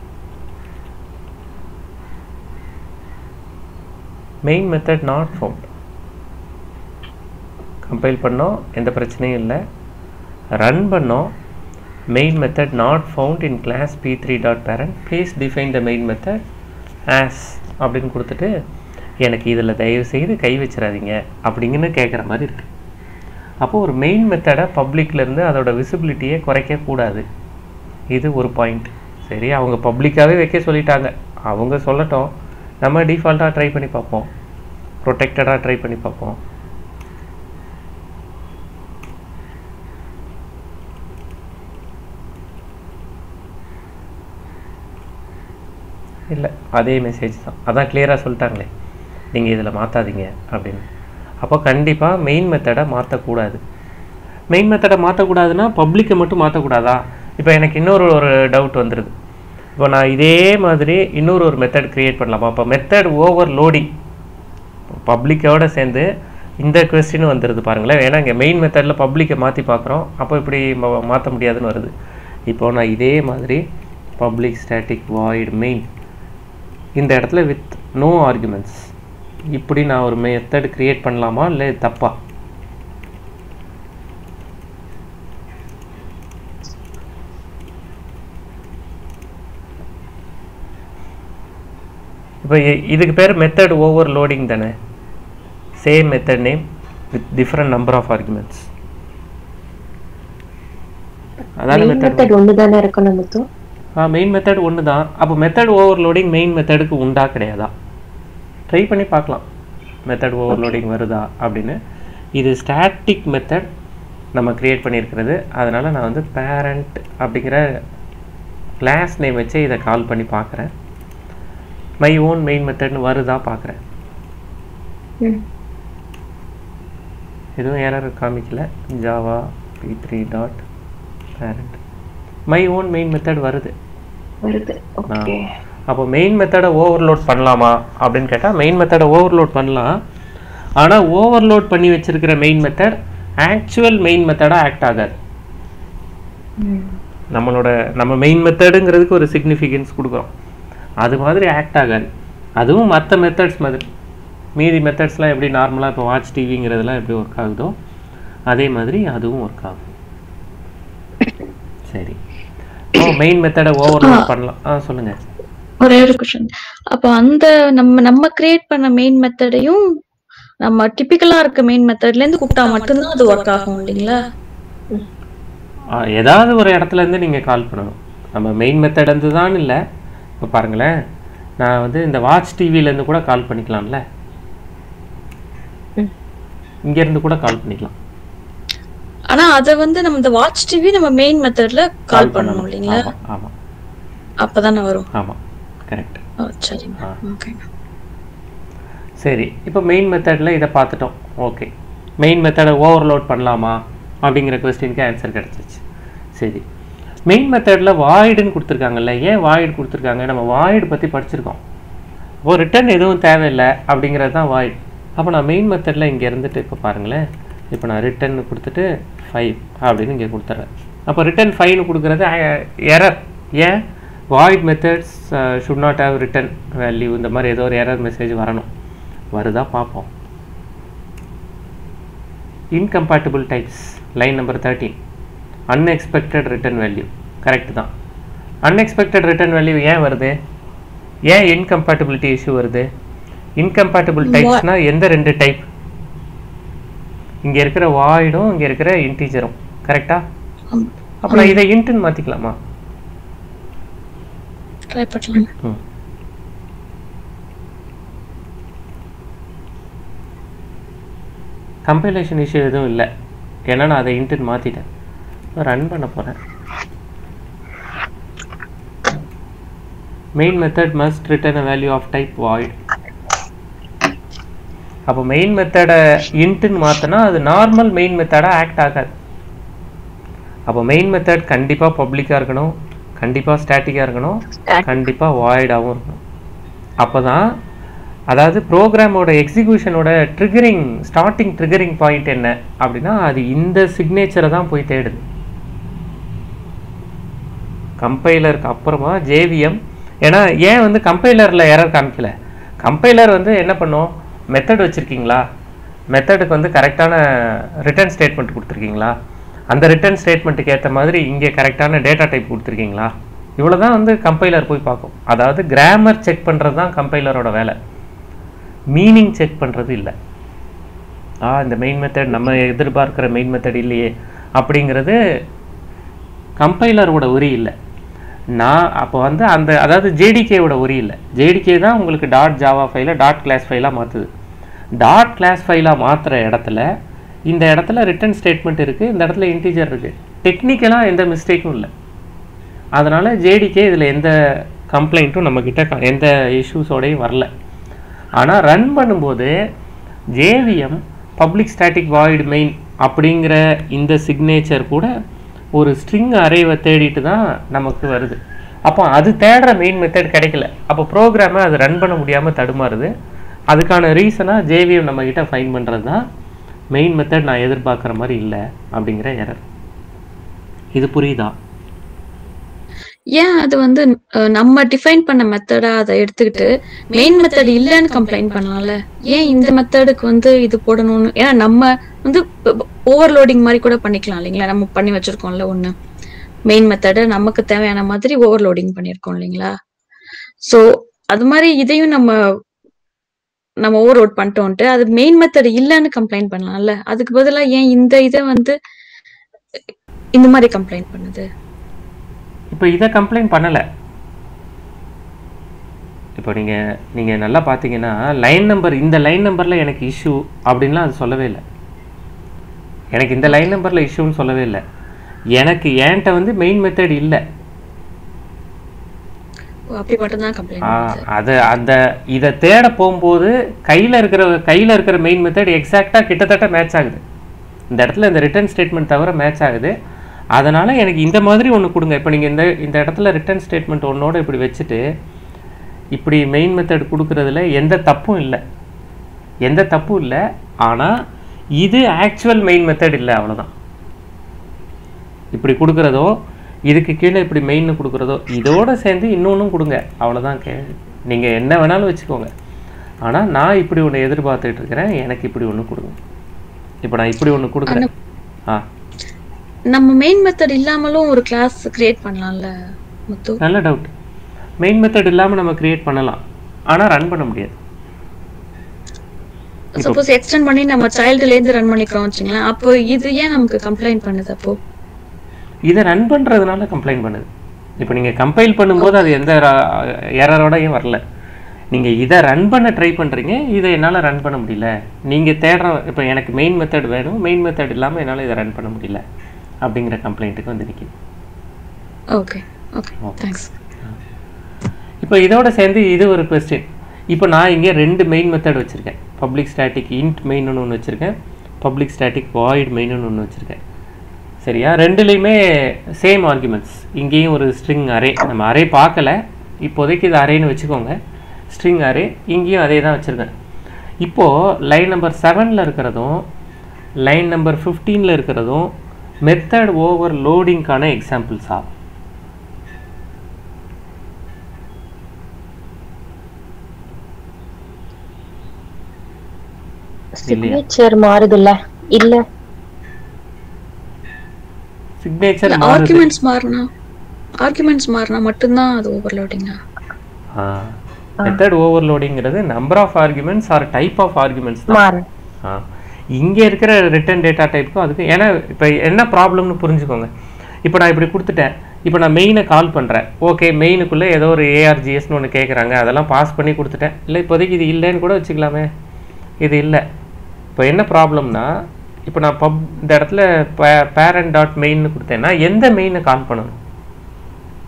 main method not found compile பண்ணோம் எந்த பிரச்சனையும் இல்லை ரன் பண்ணோம் main method not found in class P three dot parent please define the main method as அப்படின்னு கொடுத்துட்டு எனக்கு இதில் தயவு செய்து கை வச்சிடாதீங்க அப்படிங்கன்னு கேட்குற மாதிரி இருக்கு அப்போ ஒரு மெயின் மெத்தடை பப்ளிக்லேருந்து அதோட விசிபிலிட்டியை குறைக்கக்கூடாது இது ஒரு பாயிண்ட் சரி அவங்க பப்ளிக்காகவே வைக்க சொல்லிட்டாங்க அவங்க சொல்லட்டும் நம்ம டிஃபால்ட்டாக ட்ரை பண்ணி பார்ப்போம் ப்ரொடெக்டடாக ட்ரை பண்ணி பார்ப்போம் இல்லை அதே மெசேஜ் தான் அதான் கிளியராக சொல்லிட்டாங்களே நீங்கள் இதில் மாற்றாதீங்க அப்படின்னு அப்போ கண்டிப்பாக மெயின் மெத்தடை மாற்றக்கூடாது மெயின் மெத்தடை மாற்றக்கூடாதுன்னா பப்ளிக்கை மட்டும் மாற்றக்கூடாதா இப்போ எனக்கு இன்னொரு ஒரு டவுட் வந்துடுது இப்போ நான் இதே மாதிரி இன்னொரு ஒரு மெத்தட் க்ரியேட் பண்ணலாமா அப்போ மெத்தட் ஓவர் லோடிங் பப்ளிக்கோட சேர்ந்து இந்த கொஸ்டின் வந்துடுது பாருங்களேன் ஏன்னா இங்கே மெயின் மெத்தடில் பப்ளிக்கை மாற்றி பார்க்குறோம் அப்போ இப்படி மாற்ற முடியாதுன்னு வருது இப்போ நான் இதே மாதிரி பப்ளிக் ஸ்டாட்டிக் வாய்டு மெயின் இந்த இடத்துல வித் நோ ஆர்குமெண்ட்ஸ் இப்படி நான் ஒரு மெத்தட் கிரியேட் பண்ணலாமா இல்லை தப்பா இப்போ இதுக்கு பேர் மெத்தட் ஓவர் லோடிங் தானே same method name with different number of arguments அதான மெயின் மெத்தட் மெத்தட் ஒன்று தானே இருக்கணும் முத்து ஆ மெயின் மெத்தட் ஒன்று தான் அப்போ மெத்தட் ஓவர்லோடிங் மெயின் மெத்தடுக்கு உண்டா கிடையாதா ட்ரை பண்ணி பார்க்கலாம் மெத்தட் ஓவர்லோடிங் வருதா அப்படின்னு இது ஸ்டாட்டிக் மெத்தட் நம்ம கிரியேட் பண்ணியிருக்கிறது அதனால் நான் வந்து பேரண்ட் அப்படிங்கிற கிளாஸ் நேம் வச்சு இதை கால் பண்ணி பார்க்குறேன் மை ஓன் மெயின் மெத்தட்னு வருதா பார்க்குறேன் ம். எதுவும் எரர் காமிக்கல Java P three dot parent my own main method வருது வருது ஓகே அப்போ மெயின் மெத்தடை ஓவர்லோட் பண்ணலாமா அப்படின்னு கேட்டால் மெயின் மெத்தடை ஓவர்லோட் பண்ணலாம் ஆனால் ஓவர்லோட் பண்ணி வச்சிருக்கிற மெயின் மெத்தட் ஆக்சுவல் மெயின் மெத்தடாக ஆக்ட் ஆகாது நம்மளோட நம்ம மெயின் மெத்தடுங்கிறதுக்கு ஒரு சிக்னிஃபிகன்ஸ் கொடுக்குறோம் அது மாதிரி ஆக்ட் ஆகாது அதுவும் மற்ற மெத்தட்ஸ் மாதிரி மீதி மெத்தட்ஸ்லாம் எப்படி நார்மலாக இப்போ வாட்ச் டிவிங்கிறதுலாம் எப்படி ஒர்க் ஆகுதோ அதே மாதிரி அதுவும் ஒர்க் ஆகும் சரி மெயின் மெத்தடை ஓவர்லோட் பண்ணலாம் ஆ சொல்லுங்கள் ஒரே ஒரு கொஸ்டின் அப்ப அந்த நம்ம நம்ம கிரியேட் பண்ண மெயின் மெத்தடையும் நம்ம டிபிக்கலா இருக்க மெயின் மெத்தட்ல இருந்து கூப்பிட்டா மட்டும்தான் அது ஒர்க் ஆகும் இல்லைங்களா ஆ, ஏதாவது ஒரு இடத்துல இருந்து நீங்கள் கால் பண்ணணும் நம்ம மெயின் மெத்தட் இருந்து தான் இல்லை இப்போ பாருங்களேன் நான் வந்து இந்த வாட்ச் டிவிலேருந்து கூட கால் பண்ணிக்கலாம்ல ம். இங்கேருந்து கூட கால் பண்ணிக்கலாம் ஆனா அத வந்து நம்ம இந்த வாட்ச் டிவி நம்ம மெயின் மெத்தட்ல கால் பண்ணணும் இல்லைங்களா ஆமாம் ஆமாம் அப்பதானே வரும் ஆமாம் கரெக்ட் ஓ, சரிங்க ஆ. ஓகே சரி இப்போ மெயின் மெத்தடில் இதை பார்த்துட்டோம் ஓகே மெயின் மெத்தடை ஓவர்லோட் பண்ணலாமா அப்படிங்கிற கொஸ்டினுக்கு ஆன்சர் கிடச்சிச்சு சரி மெயின் மெத்தடில் வாய்டுன்னு கொடுத்துருக்காங்கல்ல ஏன் வாய்டு கொடுத்துருக்காங்க நம்ம வாய்டு பற்றி படிச்சிருக்கோம் இப்போ ரிட்டர்ன் எதுவும் தேவையில்லை அப்படிங்கிறது தான் வாய்டு அப்போ நான் மெயின் மெத்தடில் இங்கே இருந்துட்டு இப்போ பாருங்களேன் இப்போ நான் ரிட்டர்ன் கொடுத்துட்டு ஃபைவ் அப்படின்னு இங்கே கொடுத்துட்றேன் அப்போ ரிட்டர்ன் ஃபைவ்னு கொடுக்குறது எரர் ஏன் void methods should not have return value இந்த மாதிரி ஏதோ ஒரு எரர் மெசேஜ் வரணும் வருதா பார்ப்போம் incompatible types line number thirteen unexpected return value correct தான் அன்எக்ஸ்பெக்டட் ரிட்டர்ன் வேல்யூ ஏன் வருது ஏன் இன்கம்பேட்டபிலிட்டி இஷ்யூ வருது இன்கம்பேட்டபிள் டைப்ஸ்னா எந்த ரெண்டு டைப் இங்கே இருக்கிற வாய்டும் இங்கே இருக்கிற இன்டீஜரும் கரெக்டா ஆமா. அப்போ நான் இதை இன்ட்டுன்னு மாற்றிக்கலாமா ட்ரை பண்ணலாம் ம் கம்பைலேஷன் இஷ்யூ எதுவும் இல்லை ஏன்னா நான் அதை இன்ட்டுன்னு மாற்றிட்டேன் ரன் பண்ண போகிறேன் main method must return a value of type void அப்போ மெயின் மெத்தடை இன்ட்டுன்னு மாற்றினா அது நார்மல் மெயின் மெத்தடாக ஆக்ட் ஆகாது அப்போ மெயின் மெத்தட் கண்டிப்பாக பப்ளிக்காக இருக்கணும் கண்டிப்பாக ஸ்டாட்டிக்காக இருக்கணும் கண்டிப்பாக வாய்டாகவும் இருக்கணும் அப்போ தான் அதாவது ப்ரோக்ராமோட எக்ஸிக்யூஷனோட ட்ரிகரிங் ஸ்டார்டிங் ட்ரிகரிங் பாயிண்ட் என்ன அப்படின்னா அது இந்த சிக்னேச்சரை தான் போய் தேடுது கம்பைலருக்கு அப்புறமா ஜேவிஎம் ஏன்னா ஏன் வந்து கம்பைலரில் எரர் காமிக்கல கம்பைலர் வந்து என்ன பண்ணும் மெத்தட் வச்சுருக்கீங்களா மெத்தடுக்கு வந்து கரெக்டான ரிட்டர்ன் ஸ்டேட்மெண்ட் கொடுத்துருக்கீங்களா அந்த ரிட்டர்ன் ஸ்டேட்மெண்ட்டுக்கு ஏற்ற மாதிரி இங்கே கரெக்டான டேட்டா டைப் கொடுத்துருக்கீங்களா இவ்வளோ தான் வந்து கம்பைலர் போய் பார்க்கும் அதாவது கிராமர் செக் பண்ணுறது தான் கம்பைலரோட வேலை மீனிங் செக் பண்ணுறது இல்லை ஆ இந்த மெயின் மெத்தட் நம்ம எதிர்பார்க்குற மெயின் மெத்தட் இல்லையே அப்படிங்கிறது கம்பைலரோட உரி இல்லை நான் அப்போ வந்து அந்த அதாவது ஜேடிகேவோட உரி இல்லை ஜேடிகே தான் உங்களுக்கு டாட் ஜாவா ஃபைலை டாட் கிளாஸ் ஃபைலாக மாற்றுது டாட் கிளாஸ் ஃபைலாக மாற்றுற இடத்துல இந்த இடத்துல ரிட்டர்ன் ஸ்டேட்மெண்ட் இருக்குது இந்த இடத்துல இன்டீஜர் இருக்குது டெக்னிக்கலாக எந்த மிஸ்டேக்கும் இல்லை அதனால் ஜேடிகே இதில் எந்த கம்ப்ளைண்ட்டும் நம்மக்கிட்ட க- எந்த இஷ்யூஸோடையும் வரல ஆனால் ரன் பண்ணும்போது JVM public static void main அப்படிங்கிற இந்த சிக்னேச்சர் கூட ஒரு ஸ்ட்ரிங் அரேவை தேடிட்டு தான் நமக்கு வருது அப்போ அது தேடுற மெயின் மெத்தட் கிடைக்கல அப்போ ப்ரோக்ராமை அது ரன் பண்ண முடியாமல் தடுமாறுது அதுக்கான ரீசனாக ஜேவிஎம் நம்மக்கிட்ட ஃபைன் பண்ணுறது தான் மெயின் மெத்தட் நான் எதிர்பார்க்குற மாதிரி இல்லை அப்படிங்கிற எரர் இது புரியுதா ஏன் அது வந்து அஹ், நம்ம டிஃபைன் பண்ண மெத்தடா அதை எடுத்துக்கிட்டு மெயின் மெத்தட் இல்லைன்னு கம்ப்ளைண்ட் பண்ணலாம்ல ஏன் இந்த மெத்தடுக்கு வந்து இது போடணும்னு ஏன்னா நம்ம வந்து ஓவர்லோடிங் மாதிரி கூட பண்ணிக்கலாம் இல்லைங்களா நம்ம பண்ணி வச்சிருக்கோம்ல ஒண்ணு மெயின் மெத்தட நமக்கு தேவையான மாதிரி ஓவர்லோடிங் பண்ணியிருக்கோம் இல்லைங்களா சோ அது மாதிரி இதையும் நம்ம நம்ம ஓவர்லோட் பண்ணிட்டோம்ட்டு அது மெயின் மெத்தட் இல்லைன்னு கம்ப்ளைண்ட் பண்ணலாம்ல அதுக்கு பதிலா ஏன் இந்த இதை வந்து இந்த மாதிரி கம்ப்ளைண்ட் பண்ணுது இப்போ இதை கம்ப்ளைண்ட் பண்ணலை இப்போ நீங்கள் நீங்கள் நல்லா பார்த்தீங்கன்னா லைன் நம்பர் இந்த லைன் நம்பரில் எனக்கு இஷ்யூ அப்படின்லாம் அது சொல்லவே இல்லை எனக்கு இந்த லைன் நம்பரில் இஷ்யூன்னு சொல்லவே இல்லை எனக்கு ஏன்ட்ட வந்து மெயின் மெத்தட் இல்லை ஓ, அப்படி மட்டும்தான் கம்ப்ளைண்ட் ஆ, பண்ணுது அது அந்த இதை தேட போகும்போது கையில் இருக்கிற கையில் இருக்கிற மெயின் மெத்தட் எக்ஸாக்டாக கிட்டத்தட்ட மேட்ச் ஆகுது இந்த இடத்துல இந்த ரிட்டர்ன் ஸ்டேட்மெண்ட் தவிர மேட்ச் ஆகுது அதனால் எனக்கு இந்த மாதிரி ஒன்று கொடுங்க இப்போ நீங்கள் இந்த இந்த இடத்துல ரிட்டர்ன் ஸ்டேட்மெண்ட் ஒன்னோட இப்படி வச்சுட்டு இப்படி மெயின் மெத்தட் கொடுக்குறதுல எந்த தப்பும் இல்லை எந்த தப்பும் இல்லை ஆனால் இது ஆக்சுவல் மெயின் மெத்தட் இல்லை அவ்வளவுதான் இப்படி கொடுக்குறதோ இதுக்கு கீழே இப்படி மெயின் கொடுக்குறதோ இதோட சேர்ந்து இன்னொன்றும் கொடுங்க அவ்வளோதான் கே நீங்கள் என்ன வேணாலும் வச்சுக்கோங்க ஆனால் நான் இப்படி ஒன்று எதிர்பார்த்துட்டு இருக்கிறேன் எனக்கு இப்படி ஒன்று கொடுங்க இப்போ நான் இப்படி ஒன்று கொடுக்குறேன் ஆ நம்ம மெயின் மெத்தட் இல்லாமலும் ஒரு கிளாஸ் கிரியேட் பண்ணலாம்ல முத்து நல்ல டவுட் மெயின் மெத்தட் இல்லாமல் நம்ம கிரியேட் பண்ணலாம் ஆனால் ரன் பண்ண முடியாது சப்போஸ் எக்ஸ்டெண்ட் பண்ணி நம்ம சைல்டுல இருந்து ரன் பண்ணிக்கிறோம் வச்சுங்களேன் அப்போ இது ஏன் நமக்கு கம்ப்ளைண்ட் பண்ணுது அப்போ இதை ரன் பண்ணுறதுனால கம்ப்ளைண்ட் பண்ணுது இப்போ நீங்கள் கம்பைல் பண்ணும்போது அது எந்த எரரோடையும் வரல நீங்கள் இதை ரன் பண்ண ட்ரை பண்ணுறீங்க இதை என்னால் ரன் பண்ண முடியல நீங்கள் தேடுற இப்போ எனக்கு மெயின் மெத்தட் வேணும் மெயின் மெத்தட் இல்லாமல் என்னால் இதை ரன் பண்ண முடியல அப்படிங்கிற கம்ப்ளைண்ட்டுக்கு வந்து நிற்கிது ஓகே ஓகே தேங்க்ஸ் இப்போ இதோட சேர்ந்து இது ஒரு கொஸ்டின் இப்போ நான் இங்கே ரெண்டு மெயின் மெத்தட் வச்சுருக்கேன் பப்ளிக் ஸ்டாட்டிக் இன்ட் மெயின்னு ஒன்று வச்சுருக்கேன் பப்ளிக் ஸ்டாட்டிக் வாய்ட் மெயின்னு ஒன்று வச்சுருக்கேன் சரியா ரெண்டுலேயுமே சேம் ஆர்குமெண்ட்ஸ் இங்கேயும் ஒரு ஸ்ட்ரிங் அரே நம்ம அரே பார்க்கல இப்போதைக்கு இது அரேன்னு வச்சுக்கோங்க ஸ்ட்ரிங் அரே இங்கேயும் அதே தான் வச்சுருக்கேன் இப்போது லைன் நம்பர் செவனில் இருக்கிறதும் லைன் நம்பர் ஃபிஃப்டீனில் இருக்கிறதும் மெத்தட் ஓவர் லோடிங்க்கான எக்ஸாம்பிள்ஸ் ஆகும் சிக்னேச்சர் மாறுதுல்ல இல்ல சிக்னேச்சர் மாறுது ஆர்குமெண்ட்ஸ் மாறினா ஆர்குமெண்ட்ஸ் மாறினா மட்டும்தான் அது ஓவர்லோடிங்கா மெத்தட் ஓவர்லோடிங்கிறது number of arguments or type of arguments தான் மாறு ஆ. இங்க இருக்கிற ரிட்டர்ன் டேட்டா டைப்புக்கும் அதுக்கு ஏன்னா இப்போ என்ன ப்ராப்ளம்னு புரிஞ்சுக்கோங்க இப்போ நான் இப்படி கொடுத்துட்டேன் இப்போ நான் மெயினை கால் பண்ணுறேன் ஓகே மெயினுக்குள்ளே ஏதோ ஒரு ஏஆர்ஜிஎஸ்னு ஒன்று கேட்குறாங்க அதெல்லாம் பாஸ் பண்ணி கொடுத்துட்டேன் இல்லை இப்போதைக்கு இது இல்லைன்னு கூட வச்சுக்கலாமே இது இல்லை இப்போ என்ன ப்ராப்ளம்னா இப்போ நான் பப் இந்த இடத்துல பேரண்ட் டாட் மெயின்னு கொடுத்தேன்னா எந்த மெயினை கால் பண்ணணும்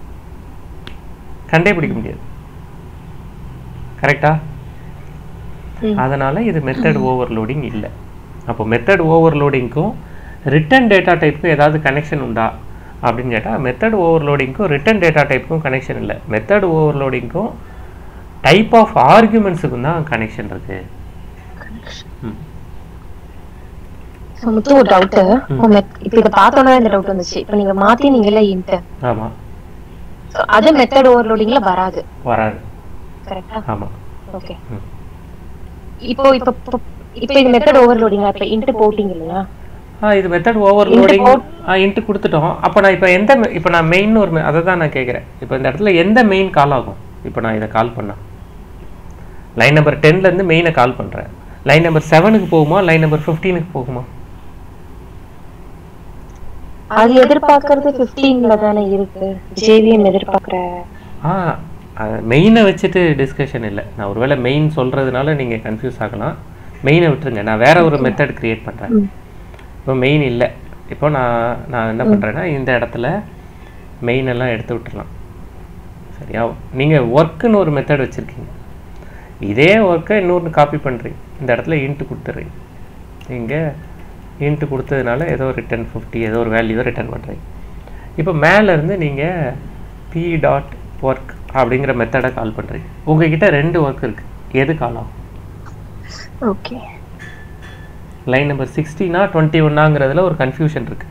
கண்டே பிடிக்க முடியாது கரெக்டா ம். அதனால் இது மெத்தட் ஓவர்லோடிங் இல்லை அப்போ மெத்தட் ஓவர்லோடிங்க்கும் ரிட்டன் டேட்டா டைப்புக்கும் ஏதாவது கனெக்ஷன் உண்டா அப்படின்னு கேட்டால் மெத்தட் ஓவர்லோடிங்க்கும் ரிட்டன் டேட்டா டைப்புக்கும் கனெக்ஷன் இல்லை மெத்தட் ஓவர்லோடிங்க்கும் டைப் ஆஃப் ஆர்குமெண்ட்ஸுக்கும் தான் கனெக்ஷன் இருக்குது So, முத்து ஒரு டவுட் இப்ப இத பார்த்தோன்னே இந்த டவுட் வந்துச்சு இப்ப நீங்க மாத்தி நீங்கல்ல இன்ட் ஆமாம் அது மெத்தட் ஓவர்லோடிங்ல வராது வராது கரெக்டா ஆமாம் ஓகே ம். இப்போ இப்ப இப்ப- இப்ப இது மெத்தட் ஓவர்லோடிங் இப்ப இன்ட் போட்டிங்க இல்லையா ஆ இது மெத்தட் ஓவர்லோடிங் ஆ இன்ட்டு கொடுத்துட்டோம் அப்போ நான் இப்போ எந்த இப்போ நான் மெயின் ஒரு அதை தான் நான் கேட்குறேன் இப்போ இந்த இடத்துல எந்த மெயின் கால் ஆகும் இப்போ நான் இதை கால் பண்ணா லைன் நம்பர் டென்லேருந்து மெயினை கால் பண்ணுறேன் லைன் நம்பர் செவனுக்கு போகுமா லைன் நம்பர் ஃபிஃப்டீனுக்கு போகுமா அது எதிர்பார்க்கறது 15ல தானே இருக்கு ஜேவிஎம் எதிர்பார்க்கற ஆ மெயினை வச்சுட்டு டிஸ்கஷன் இல்லை நான் ஒருவேளை மெயின் சொல்கிறதுனால நீங்கள் கன்ஃபியூஸ் ஆகலாம் மெயினை விட்டுருங்க நான் வேற ஒரு மெத்தட் கிரியேட் பண்ணுறேன் இப்போ மெயின் இல்லை இப்போ நான் நான் என்ன பண்ணுறேன்னா இந்த இடத்துல மெயின் எல்லாம் எடுத்து விட்டுறலாம் சரியா நீங்கள் ஒர்க்குன்னு ஒரு மெத்தட் வச்சுருக்கீங்க இதே ஒர்க்கை இன்னொன்று காப்பி பண்ணுறீங்க இந்த இடத்துல இன்ட்டு கொடுத்துட்றீங்க இங்கே இன்ட்டு கொடுத்ததுனால ஏதோ ரிட்டன் ஃபிஃப்டி ஏதோ ஒரு வேல்யூவை ரிட்டர்ன் பண்ணுறீங்க இப்போ மேலேருந்து நீங்கள் பி டாட் ஒர்க் அப்படிங்கிற மெத்தடை கால் பண்ணுறீங்க உங்ககிட்ட ரெண்டு ஒர்க் இருக்குது எது கால் ஆகும் ஓகே லைன் நம்பர் சிக்ஸ்டினா டுவெண்ட்டி ஒன்னாங்கிறதுல ஒரு கன்ஃபியூஷன் இருக்கு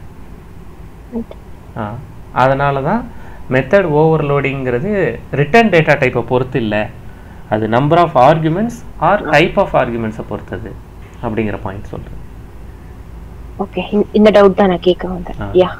ஆ அதனால தான் மெத்தட் ஓவர்லோடிங்கிறது ரிட்டர்ன் டேட்டா டைப்பை பொறுத்து இல்லை அது number of arguments or type of ஆர்குமெண்ட்ஸை பொறுத்தது அப்படிங்கிற பாயிண்ட் சொல்கிறேன் ஓகே இந்த டவுட் தான் நான் கேட்க வந்தேன் ஆ. யா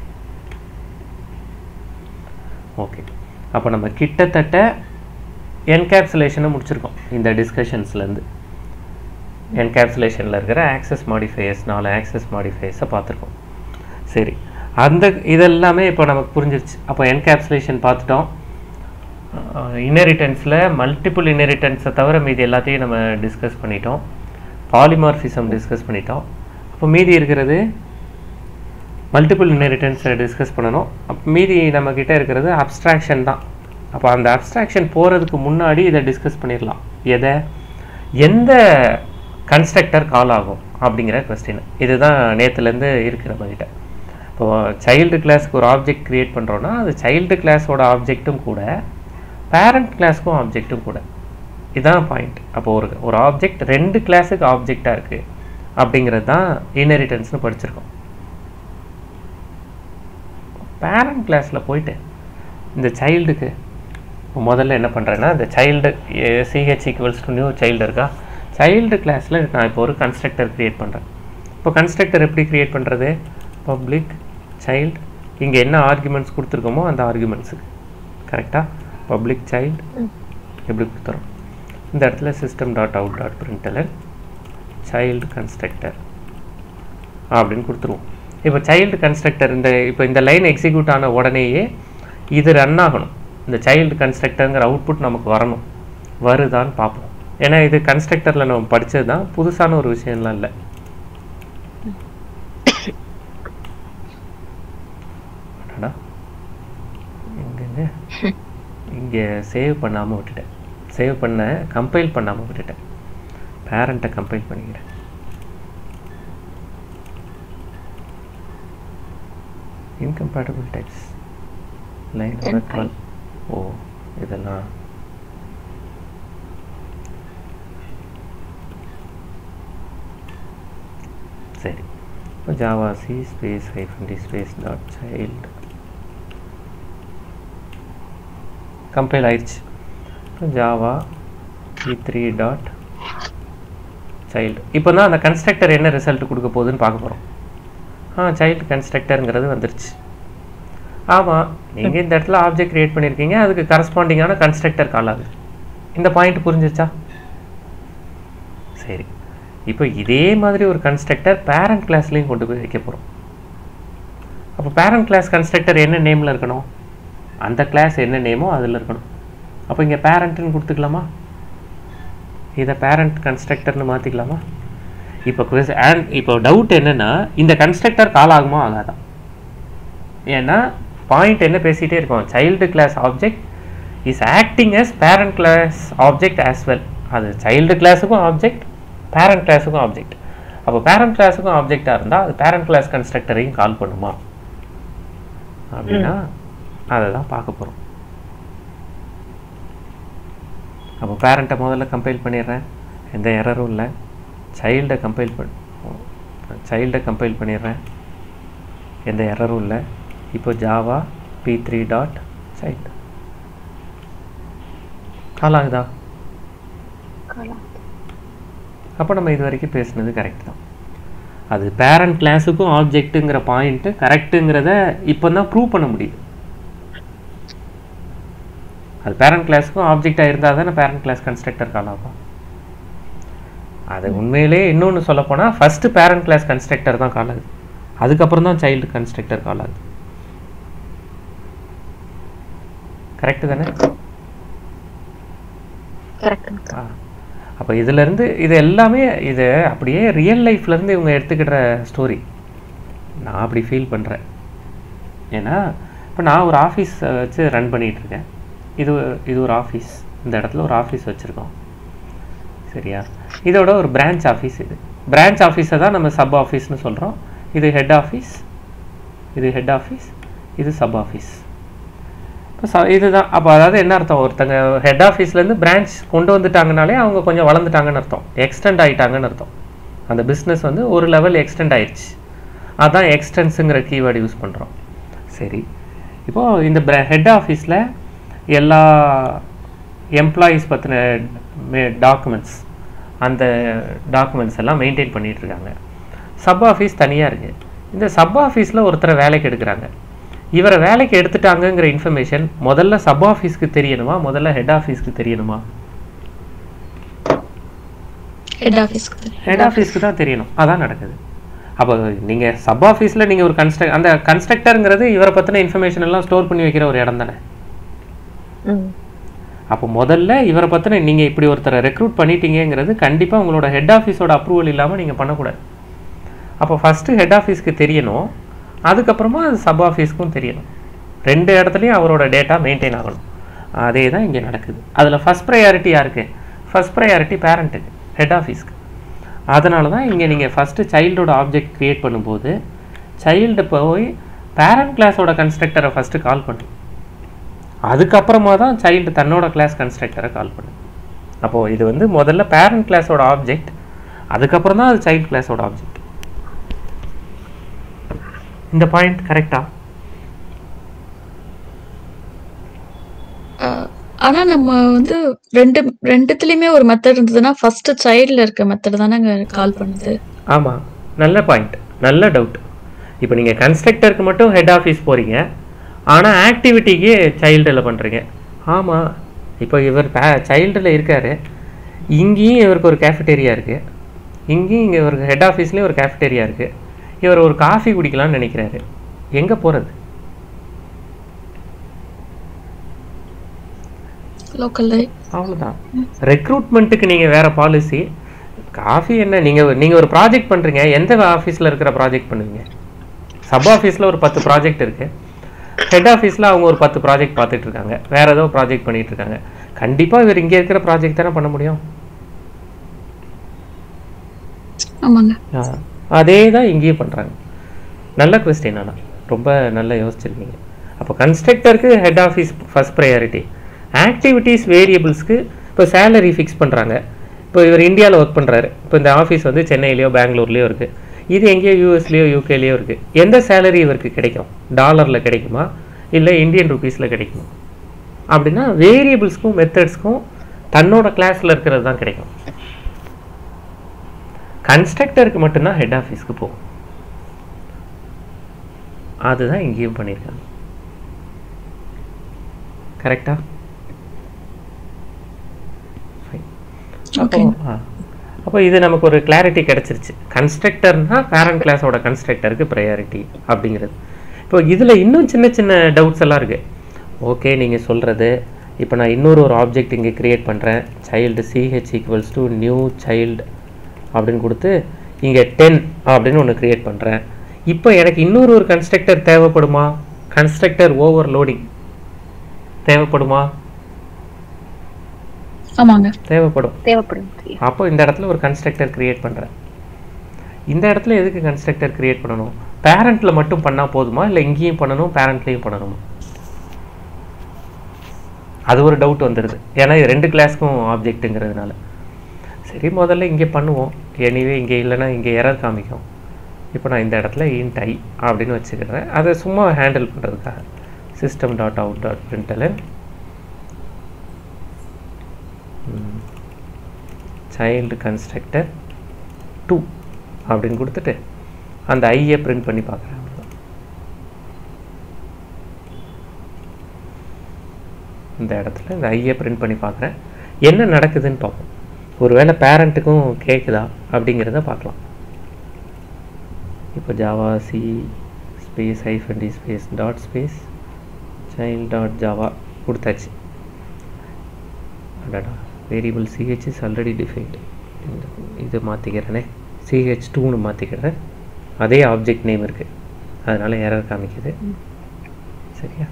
ஓகே அப்போ நம்ம கிட்டத்தட்ட என்கேப்சுலேஷனை முடிச்சிருக்கோம் இந்த டிஸ்கஷன்ஸ்லேருந்து என்கேப்சுலேஷனில் இருக்கிற ஆக்சஸ் மாடிஃபையர்ஸ் நாலு ஆக்சஸ் மாடிஃபையர்ஸை பார்த்துருக்கோம் சரி அந்த இதெல்லாமே இப்போ நமக்கு புரிஞ்சிருச்சு அப்போ என்கேப்சுலேஷன் பார்த்துட்டோம் இன்னெரிட்டன்ஸில் மல்டிபிள் இன்னெரிட்டன்ஸை தவிர மீதி எல்லாத்தையும் நம்ம டிஸ்கஸ் பண்ணிட்டோம் பாலிமார்ஃபிசம் டிஸ்கஸ் பண்ணிட்டோம் அப்போ மீதி இருக்கிறது மல்டிபிள் இன்ஹெரிட்டன்ஸை டிஸ்கஸ் பண்ணணும் அப்போ மீதி நம்மக்கிட்ட இருக்கிறது அப்ஸ்ட்ராக்ஷன் தான் அப்போ அந்த அப்ஸ்ட்ராக்ஷன் போகிறதுக்கு முன்னாடி இதை டிஸ்கஸ் பண்ணிடலாம் எதை எந்த கன்ஸ்ட்ரக்டர் கால் ஆகும் அப்படிங்கிற கொஸ்டின் இதுதான் நேற்றுலேருந்து இருக்குது நம்மக்கிட்ட இப்போது சைல்டு கிளாஸ்க்கு ஒரு ஆப்ஜெக்ட் க்ரியேட் பண்ணுறோன்னா அது சைல்டு கிளாஸோட ஆப்ஜெக்ட்டும் கூட பேரண்ட் கிளாஸ்க்கும் ஆப்ஜெக்ட்டும் கூட இதுதான் பாயிண்ட் அப்போ ஒரு ஒரு ஆப்ஜெக்ட் ரெண்டு கிளாஸுக்கு ஆப்ஜெக்டாக இருக்குது அப்படிங்கிறது தான் இன்ஹெரிட்டன்ஸ்னு படிச்சிருக்கோம் பேரண்ட் கிளாஸில் போயிட்டு இந்த சைல்டுக்கு இப்போ முதல்ல என்ன பண்ணுறேன்னா இந்த child CH equals to new child இருக்கா சைல்டு கிளாஸில் நான் இப்போ ஒரு கன்ஸ்ட்ரக்டர் க்ரியேட் பண்ணுறேன் இப்போ கன்ஸ்ட்ரக்டர் எப்படி க்ரியேட் பண்ணுறது பப்ளிக் சைல்டு இங்கே என்ன ஆர்குமெண்ட்ஸ் கொடுத்துருக்கோமோ அந்த ஆர்குமெண்ட்ஸுக்கு கரெக்டாக பப்ளிக் சைல்டு எப்படி கொடுத்துறோம் இந்த இடத்துல system dot out dot println child constructor அப்படின்னு கொடுத்துருவோம் இப்போ சைல்டு கன்ஸ்ட்ரக்டர் இந்த இப்போ இந்த லைன் எக்ஸிக்யூட் ஆன உடனேயே இது ரன் ஆகணும் இந்த சைல்டு கன்ஸ்ட்ரக்டருங்கிற அவுட்புட் நமக்கு வரணும் வருதான்னு பார்ப்போம் ஏன்னா இது கன்ஸ்ட்ரக்டரில் நம்ம படித்தது தான் புதுசான ஒரு விஷயம்லாம் இல்லை அடடா. எங்கங்க இங்கே சேவ் பண்ணாமல் விட்டுட்டேன் சேவ் பண்ண கம்பைல் பண்ணாமல் விட்டுட்டேன் பேரண்ட்டை கம்பைல் பண்ணிக்கிறேன் incompatible text line number 12 ஓ இதெல்லாம் சரி இப்போ Java C space hyphen D space dot child compile ஆயிடுச்சு இப்போ Java E three dot child இப்போ தான் அந்த கன்ஸ்ட்ரக்டர் என்ன ரிசல்ட் கொடுக்க போகுதுன்னு பார்க்க போகிறோம் ஆ சைல்டு கன்ஸ்ட்ரக்டருங்கிறது வந்துருச்சு ஆமாம் நீங்கள் இந்த இடத்துல ஆப்ஜெக்ட் கிரியேட் பண்ணியிருக்கீங்க அதுக்கு கரஸ்பாண்டிங்கான கன்ஸ்ட்ரக்டர் கால் ஆகுது இந்த பாயிண்ட் புரிஞ்சிருச்சா சரி இப்போ இதே மாதிரி ஒரு கன்ஸ்ட்ரக்டர் பேரண்ட் கிளாஸ்லேயும் கொண்டு போய் வைக்க போகிறோம் அப்போ பேரண்ட் கிளாஸ் கன்ஸ்ட்ரக்டர் என்ன நேமில் இருக்கணும் அந்த கிளாஸ் என்ன நேமோ அதில் இருக்கணும் அப்போ இங்கே பேரண்ட்டுன்னு கொடுத்துக்கலாமா இதை பேரண்ட் கன்ஸ்ட்ரக்டர்னு மாற்றிக்கலாமா இப்போ குவிஸ் அண்ட் இப்போ டவுட் என்னன்னா இந்த கன்ஸ்ட்ரக்டர் கால் ஆகுமா ஆகாதா ஏன்னா பாயிண்ட் என்ன பேசிகிட்டே இருக்கோம் child class object is acting as parent class object as well அது சைல்டு கிளாஸுக்கும் ஆப்ஜெக்ட் பேரண்ட் கிளாஸுக்கும் ஆப்ஜெக்ட் அப்போ பேரண்ட் கிளாஸுக்கும் ஆப்ஜெக்டாக இருந்தால் அது பேரண்ட் கிளாஸ் கன்ஸ்ட்ரக்டரையும் கால் பண்ணுமா அப்படின்னா அதை தான் பார்க்க போகிறோம் அப்போ பேரண்ட்டை முதல்ல கம்பைல் பண்ணிடுறேன் எந்த எரரும் இல்லை சைல்டை கம்பைல் பண் சைல்டை கம்பைல் பண்ணிடுறேன் எந்த எரரும் இல்லை இப்போ Java P three dot child call ஆகுதா அப்போ நம்ம இது வரைக்கும் பேசுனது கரெக்ட் தான் அது பேரண்ட் கிளாஸுக்கும் ஆப்ஜெக்ட்டுங்கிற பாயிண்ட்டு கரெக்ட்டுங்கிறத இப்போ தான் ப்ரூவ் பண்ண முடியுது அது பேரண்ட் கிளாஸுக்கும் ஆப்ஜெக்டாக இருந்தால் தானே பேரண்ட் கிளாஸ் கன்ஸ்ட்ரக்டர் கால் ஆகும் அது உண்மையிலே இன்னொன்று சொல்லப்போனால் ஃபஸ்ட்டு பேரண்ட் கிளாஸ் கன்ஸ்ட்ரக்டர் தான் கால் ஆகுது அதுக்கப்புறம் தான் சைல்டு கன்ஸ்ட்ரக்டர் கால் ஆகுது கரெக்டு தானே கரெக்ட் ஆ அப்போ இதுலேருந்து இது எல்லாமே இது அப்படியே ரியல் லைஃப்லேருந்து இவங்க எடுத்துக்கிற ஸ்டோரி நான் அப்படி ஃபீல் பண்ணுறேன் ஏன்னா இப்போ நான் ஒரு ஆஃபீஸ் வச்சு ரன் இருக்கேன் இது இது ஒரு ஆஃபீஸ் இந்த இடத்துல ஒரு ஆஃபீஸ் வச்சுருக்கோம் சரியா இதோட ஒரு பிரான்ச் ஆஃபீஸ் இது பிரான்ச் ஆஃபீஸை தான் நம்ம சப் ஆஃபீஸ்னு சொல்கிறோம் இது ஹெட் ஆஃபீஸ் இது ஹெட் ஆஃபீஸ் இது சப் ஆஃபீஸ் இப்போ ச இதுதான் அப்போ அதாவது என்ன அர்த்தம் ஒருத்தங்க ஹெட் ஆஃபீஸ்லேருந்து பிரான்ச் கொண்டு வந்துட்டாங்கனாலே அவங்க கொஞ்சம் வளர்ந்துட்டாங்கன்னு அர்த்தம் எக்ஸ்டெண்ட் ஆகிட்டாங்கன்னு அர்த்தம் அந்த பிஸ்னஸ் வந்து ஒரு லெவல் எக்ஸ்டெண்ட் ஆயிடுச்சு அதான் எக்ஸ்டென்ஸுங்கிற கீவேர்டு யூஸ் பண்ணுறோம் சரி இப்போது இந்த ஹெட் ஆஃபீஸில் எல்லா எம்ப்ளாயீஸ் பற்றின டாக்குமெண்ட்ஸ் அந்த டாக்குமெண்ட்ஸ் எல்லாம் மெயின்டைன் பண்ணிட்டு இருக்காங்க சப் ஆஃபீஸ் தனியாக இருக்குது இந்த சப் ஆஃபீஸில் ஒருத்தரை வேலைக்கு எடுக்கிறாங்க இவரை வேலைக்கு எடுத்துட்டாங்கங்கிற இன்ஃபர்மேஷன் முதல்ல சப் ஆஃபீஸ்க்கு தெரியணுமா முதல்ல ஹெட் ஆஃபீஸ்க்கு தெரியணுமா ஹெட் ஆஃபீஸ்க்கு ஹெட் ஆஃபீஸ்க்கு தான் தெரியணும் அதான் நடக்குது அப்போ நீங்கள் சப் ஆஃபீஸில் நீங்கள் ஒரு கன்ஸ்ட்ரக் அந்த கன்ஸ்ட்ரக்டருங்கிறது இவரை பற்றின இன்ஃபர்மேஷன் எல்லாம் ஸ்டோர் பண்ணி வைக்கிற ஒரு இடம் தானே ம் அப்போ முதல்ல இவரை பற்றின நீங்கள் இப்படி ஒருத்தரை ரெக்ரூட் பண்ணிட்டீங்கங்கிறது கண்டிப்பாக உங்களோட ஹெட் ஆஃபீஸோட அப்ரூவல் இல்லாமல் நீங்கள் பண்ணக்கூடாது அப்போ ஃபஸ்ட்டு ஹெட் ஆஃபீஸ்க்கு தெரியணும் அதுக்கப்புறமா அது சப் ஆஃபீஸ்க்கும் தெரியணும் ரெண்டு இடத்துலையும் அவரோட டேட்டா மெயின்டைன் ஆகணும் அதே தான் இங்கே நடக்குது அதில் ஃபஸ்ட் ப்ரையாரிட்டி யாருக்கு ஃபஸ்ட் ப்ரையாரிட்டி பேரண்ட்டுக்கு ஹெட் ஆஃபீஸ்க்கு அதனால தான் இங்கே நீங்கள் ஃபஸ்ட்டு சைல்டோட ஆப்ஜெக்ட் க்ரியேட் பண்ணும்போது சைல்டு போய் பேரண்ட் கிளாஸோட கன்ஸ்ட்ரக்டரை ஃபஸ்ட்டு கால் பண்ணும் அதுக்கப்புறமா தான் சைல்டு தன்னோட கிளாஸ் கன்ஸ்ட்ரக்டரை கால் பண்ணும் அப்போது இது வந்து முதல்ல பேரண்ட் கிளாஸோட ஆப்ஜெக்ட் அதுக்கப்புறம் தான் அது சைல்டு கிளாஸோட ஆப்ஜெக்ட் இந்த பாயிண்ட் கரெக்டா ஆனா நம்ம வந்து ரெண்டு ரெண்டுத்துலயுமே ஒரு மெத்தட் இருந்ததுன்னா ஃபர்ஸ்ட் சைல்ட்ல இருக்க மெத்தட் தானே கால் பண்ணுது ஆமாம் நல்ல பாயிண்ட் நல்ல டவுட் இப்போ நீங்கள் கன்ஸ்ட்ரக்டருக்கு மட்டும் ஹெட் ஆஃபீஸ் போகிறீங்க ஆனால் ஆக்டிவிட்டிக்கு சைல்டில் பண்ணுறீங்க ஆமாம் இப்போ இவர் சைல்டில் இருக்கார் இங்கேயும் இவருக்கு ஒரு கேஃபிட்டேரியா இருக்குது இங்கேயும் இங்கே இவருக்கு ஹெட் ஆஃபீஸ்லேயும் ஒரு கேஃபிட்டேரியா இருக்குது இவர் ஒரு காஃபி குடிக்கலாம்னு நினைக்கிறாரு எங்கே போகிறது லோக்கல்ல அவ்வளோதான் ரெக்ரூட்மெண்ட்டுக்கு நீங்கள் வேறு பாலிசி காஃபி என்ன நீங்கள் நீங்கள் ஒரு ப்ராஜெக்ட் பண்ணுறீங்க எந்த ஆஃபீஸில் இருக்கிற ப்ராஜெக்ட் பண்ணுவீங்க சப் ஆஃபீஸில் ஒரு பத்து ப்ராஜெக்ட் இருக்குது ஹெட் ஆஃபீஸில் அவங்க ஒரு பத்து ப்ராஜெக்ட் பார்த்துட்டு இருக்காங்க வேறு ஏதோ ப்ராஜெக்ட் பண்ணிட்டு இருக்காங்க கண்டிப்பாக இவர் இங்கே இருக்கிற ப்ராஜெக்ட் தானே பண்ண முடியும் ஆமாங்க ஆ, அதே தான் இங்கேயும் பண்ணுறாங்க நல்ல கொஸ்டின் ஆனால் ரொம்ப நல்லா யோசிச்சிருக்கீங்க அப்போ கன்ஸ்ட்ரக்டருக்கு head office first priority activities வேரியபிள்ஸ்க்கு இப்போ சேலரி ஃபிக்ஸ் பண்ணுறாங்க இப்போ இவர் இந்தியாவில் ஒர்க் பண்ணுறாரு இப்போ இந்த ஆஃபீஸ் வந்து சென்னையிலையோ பெங்களூர்லேயோ இருக்குது இது எங்கேயோ யூஎஸ்லேயோ யூகேலேயோ இருக்குது எந்த சேலரி இவருக்கு கிடைக்கும் டாலரில் கிடைக்குமா இல்லை இந்தியன் ருபீஸில் கிடைக்குமா அப்படின்னா வேரியபிள்ஸ்க்கும் மெத்தட்ஸ்க்கும் தன்னோட கிளாஸில் இருக்கிறது தான் கிடைக்கும் கன்ஸ்ட்ரக்டருக்கு மட்டும்தான் ஹெட் ஆஃபீஸ்க்கு போகும் அதுதான் இங்கேயும் பண்ணியிருக்காங்க கரெக்டா அப்போ Okay. ஆ. அப்போ இது நமக்கு ஒரு கிளாரிட்டி கிடைச்சிருச்சு கன்ஸ்ட்ரக்டர்னா பேரண்ட் கிளாஸோட கன்ஸ்ட்ரக்டருக்கு ப்ரையாரிட்டி அப்படிங்கிறது இப்போ இதில் இன்னும் சின்ன சின்ன டவுட்ஸ் எல்லாம் இருக்குது ஓகே நீங்கள் சொல்கிறது இப்போ நான் இன்னொரு ஒரு ஆப்ஜெக்ட் இங்கே கிரியேட் பண்ணுறேன் child CH equals to new child அப்படின்னு கொடுத்து இங்கே டென் அப்படின்னு ஒன்று கிரியேட் பண்ணுறேன் இப்போ எனக்கு இன்னொரு ஒரு கன்ஸ்ட்ரக்டர் தேவைப்படுமா கன்ஸ்ட்ரக்டர் ஓவர் லோடிங் தேவைப்படுமா ஆமாங்க தேவைப்படும் தேவைப்படும் அப்போ இந்த இடத்துல ஒரு கன்ஸ்ட்ரக்டர் கிரியேட் பண்ணுறேன் இந்த இடத்துல எதுக்கு கன்ஸ்ட்ரக்டர் கிரியேட் பண்ணணும் பேரண்ட்டில் மட்டும் பண்ணால் போதுமா இல்லை இங்கேயும் பண்ணணும் பேரண்ட்லேயும் பண்ணணுமா அது ஒரு டவுட் வந்துடுது ஏன்னா இது ரெண்டு கிளாஸ்க்கும் ஆப்ஜெக்ட்டுங்கிறதுனால சரி முதல்ல இங்கே பண்ணுவோம் எனிவே இங்கே இல்லைன்னா இங்கே எரர் காமிக்கும் இப்போ நான் இந்த இடத்துல இன்ட் ஐ அப்படின்னு வச்சுக்கிறேன் அதை சும்மா ஹேண்டில் பண்ணுறதுக்காக system dot out dot println child constructor two அப்படின்னு கொடுத்துட்டு அந்த ஐயை பிரிண்ட் பண்ணி பார்க்குறேன் இந்த இடத்துல இந்த ஐயை பிரிண்ட் பண்ணி பார்க்குறேன் என்ன நடக்குதுன்னு பார்ப்போம் ஒருவேளை பேரண்ட்டுக்கும் கேட்குதா அப்படிங்கிறத பார்க்கலாம் இப்போ Java C space hyphen D space dot space child dot Java கொடுத்தாச்சு அடடா variable CH is already defined இது மாற்றிக்கிறேனே சிஹெச் டூன்னு மாற்றிக்கிறேன் அதே ஆப்ஜெக்ட் நேம் இருக்குது அதனால் எரர் காமிக்குது சரியா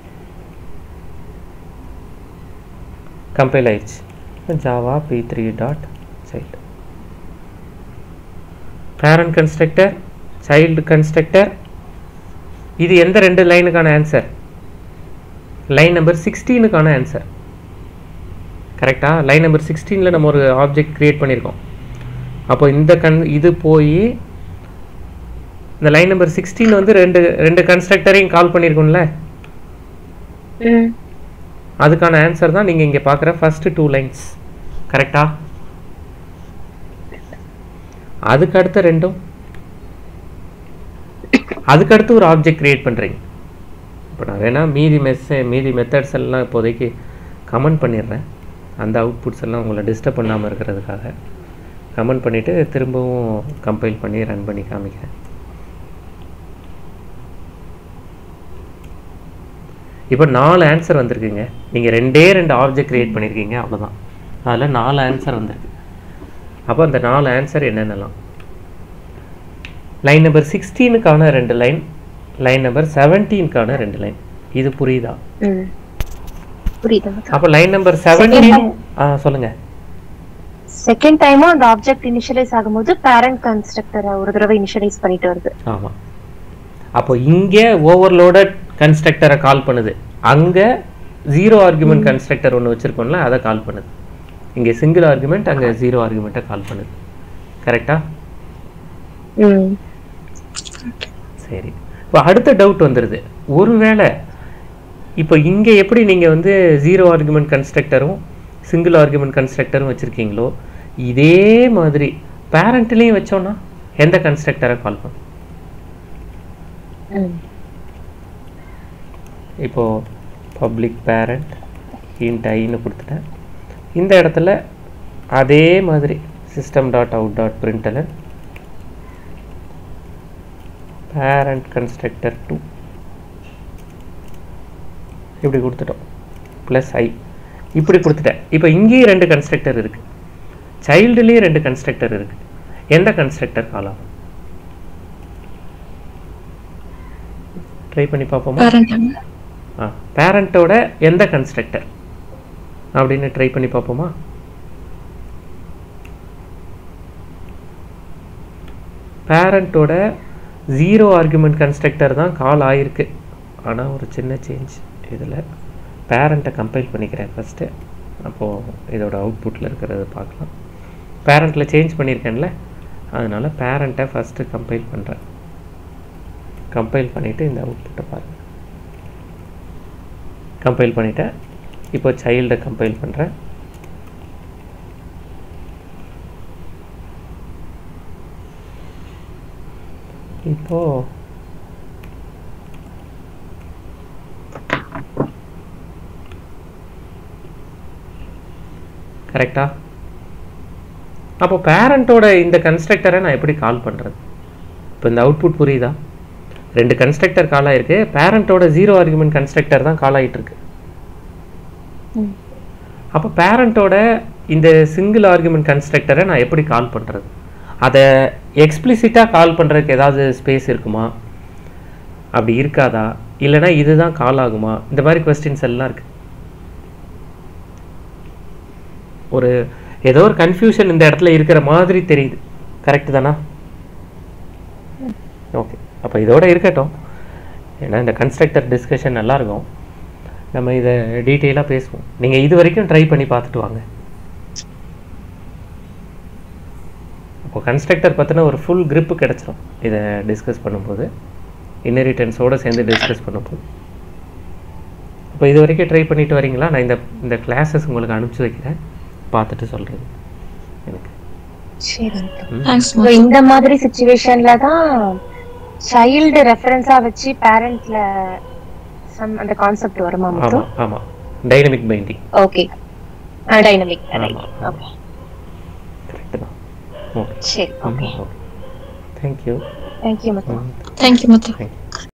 கம்பைல் ஆயிடுச்சு Java P three dot child parent constructor child constructor இது எந்த ரெண்டு லைனுக்கான ஆன்சர் லைன் நம்பர் சிக்ஸ்டீனுக்கான ஆன்சர் கரெக்டா லைன் நம்பர் சிக்ஸ்டீனில் நம்ம ஒரு ஆப்ஜெக்ட் க்ரியேட் பண்ணியிருக்கோம் அப்போ இந்த கன் இது போய் இந்த லைன் நம்பர் சிக்ஸ்டீன் வந்து ரெண்டு ரெண்டு கன்ஸ்ட்ரக்டரையும் கால் பண்ணியிருக்கோம்ல ம் அதுக்கான ஆன்சர் தான் நீங்கள் இங்கே பார்க்குற ஃபர்ஸ்ட் டூ லைன்ஸ் கரெக்டா அதுக்கு அடுத்த ரெண்டும் அதுக்கு அடுத்து ஒரு ஆப்ஜெக்ட் கிரியேட் பண்ணுறீங்க இப்போ நான் வேணால் மீதி மெஸ் மீதி மெத்தட்ஸ் எல்லாம் இப்போதைக்கு கமெண்ட் பண்ணிடுறேன் அந்த அவுட்புட்ஸ் எல்லாம் உங்களை டிஸ்டர்ப் பண்ணாமல் இருக்கிறதுக்காக கமெண்ட் பண்ணிவிட்டு திரும்பவும் கம்பைல் பண்ணி ரன் பண்ணி காமிக்கிறேன் இப்போ நாலு ஆன்சர் வந்திருக்குங்க நீங்கள் ரெண்டே ரெண்டு ஆப்ஜெக்ட் கிரியேட் பண்ணியிருக்கீங்க அவ்வளோதான் அதில் நாலு ஆன்சர் வந்திருக்கு அப்போ அந்த நாலு ஆன்சர் என்னென்னலாம் லைன் நம்பர் சிக்ஸ்டீனுக்கான ரெண்டு லைன் லைன் நம்பர் செவன்டீனுக்கான ரெண்டு லைன் இது புரியுதா ம் புரியுது அப்போ லைன் நம்பர் செவன்டீன் ஆ சொல்லுங்கள் செகண்ட் டைமும் அந்த ஆப்ஜெக்ட் இனிஷியலைஸ் ஆகும்போது பேரண்ட் கன்ஸ்ட்ரக்டரை ஒரு தடவை இனிஷியலைஸ் பண்ணிட்டு வருது ஆமாம் அப்போ இங்கே ஓவர்லோடட் கன்ஸ்ட்ரக்டரை கால் பண்ணுது அங்கே ஜீரோ ஆர்குமெண்ட் கன்ஸ்ட்ரக்டர் ஒன்று வச்சுருக்கோம்ல அதை கால் பண்ணுது இங்கே சிங்கிள் ஆர்குமெண்ட் அங்கே ஜீரோ ஆர்குமெண்ட்டை கால் பண்ணுது கரெக்டா ம் சரி இப்போ அடுத்த டவுட் வந்துடுது ஒருவேளை இப்போ இங்கே எப்படி நீங்கள் வந்து ஜீரோ ஆர்குமெண்ட் கன்ஸ்ட்ரக்டரும் சிங்கிள் ஆர்குமெண்ட் கன்ஸ்ட்ரக்டரும் வச்சுருக்கீங்களோ இதே மாதிரி பேரண்ட்லேயும் வச்சோன்னா எந்த கன்ஸ்ட்ரக்டரை கால் பண்ணும் ம் இப்போது பப்ளிக் பேரண்ட் இன்ட் ஐன்னு கொடுத்துட்டேன் இந்த இடத்துல அதே மாதிரி system dot out dot println parent constructor two இப்படி கொடுத்துட்டோம் ப்ளஸ் ஐ இப்படி கொடுத்துட்டேன் இப்போ இங்கேயும் ரெண்டு கன்ஸ்ட்ரக்டர் இருக்குது சைல்டுலேயும் ரெண்டு கன்ஸ்ட்ரக்டர் இருக்குது எந்த கன்ஸ்ட்ரக்டர் கால் ஆகும் ட்ரை பண்ணி பார்ப்போமா பேரண்ட் ஆ பேரண்ட்டோட எந்த கன்ஸ்ட்ரக்டர் அப்படின்னு ட்ரை பண்ணி பார்ப்போமா பேரண்ட்டோட ஜீரோ ஆர்குமெண்ட் கன்ஸ்ட்ரக்டர் தான் கால் ஆயிருக்கு ஆனால் ஒரு சின்ன சேஞ்ச் இதில் பேரண்ட்டை கம்பைல் பண்ணிக்கிறேன் ஃபஸ்ட்டு அப்போது இதோட அவுட்புட்டில் இருக்கிறத பார்க்கலாம் பேரண்ட்டில் சேஞ்ச் பண்ணியிருக்கேன்ல அதனால் பேரண்ட்டை ஃபஸ்ட்டு கம்பைல் பண்ணுறேன் கம்பைல் பண்ணிவிட்டு இந்த அவுட்புட்டை பாருங்கள் கம்பைல் பண்ணிட்டேன் இப்போ சைல்டை கம்பைல் பண்ணுறேன் இப்போ கரெக்டா அப்போ பேரண்ட்டோட இந்த கன்ஸ்ட்ரக்டரை நான் எப்படி கால் பண்ணுறது இப்போ இந்த அவுட்புட் புரியுதா ரெண்டு கன்ஸ்ட்ரக்டர் கால் ஆயிருக்கு பேரண்ட்டோட ஜீரோ ஆர்குமெண்ட் கன்ஸ்ட்ரக்டர் தான் கால் ஆகிட்டு இருக்கு ம். அப்போ பேரண்ட்டோட இந்த சிங்கிள் ஆர்குமெண்ட் கன்ஸ்ட்ரக்டரை நான் எப்படி கால் பண்ணுறது அதை எக்ஸ்பிளிசிட்டாக கால் பண்ணுறதுக்கு ஏதாவது ஸ்பேஸ் இருக்குமா அப்படி இருக்காதா இல்லைனா இதுதான் கால் ஆகுமா இந்த மாதிரி கொஸ்டின்ஸ் எல்லாம் இருக்கு ஒரு ஏதோ ஒரு கன்ஃபியூஷன் இந்த இடத்துல இருக்கிற மாதிரி தெரியுது கரெக்ட் தானா ஓகே அப்போ இதோட இருக்கட்டும் ஏன்னா இந்த கன்ஸ்ட்ரக்டர் டிஸ்கஷன் நல்லா இருக்கும் நம்ம இதை டீட்டெயிலாக பேசுவோம் நீங்கள் இது வரைக்கும் ட்ரை பண்ணி பார்த்துட்டு வாங்க இப்போ கன்ஸ்ட்ரக்டர் பற்றின ஒரு ஃபுல் grip கிடச்சிரும் இதை டிஸ்கஸ் பண்ணும்போது இன்னெரிட்டன்ஸோடு சேர்ந்து டிஸ்கஸ் பண்ணும்போது இப்போ இது வரைக்கும் ட்ரை பண்ணிட்டு வரீங்களா நான் இந்த இந்த கிளாஸஸ் உங்களுக்கு அனுப்பிச்சி வைக்கிறேன் பார்த்துட்டு சொல்கிறது எனக்கு சரி தேங்க்ஸ் So, இந்த மாதிரி சுச்சுவேஷன்ல தான் சைல்டு ரெஃபரன்ஸா வச்சு பேரண்ட்ல சம் அந்த கான்செப்ட் வருமா முத்து ஆமாம் ஆமாம் டைனமிக் பைண்டிங் ஓகே டைனமிக் ஆமா. ஓகே கரெக்டு தான் ஓகே சரி okay okay thank you thank you Muthu thank you Muthu thank you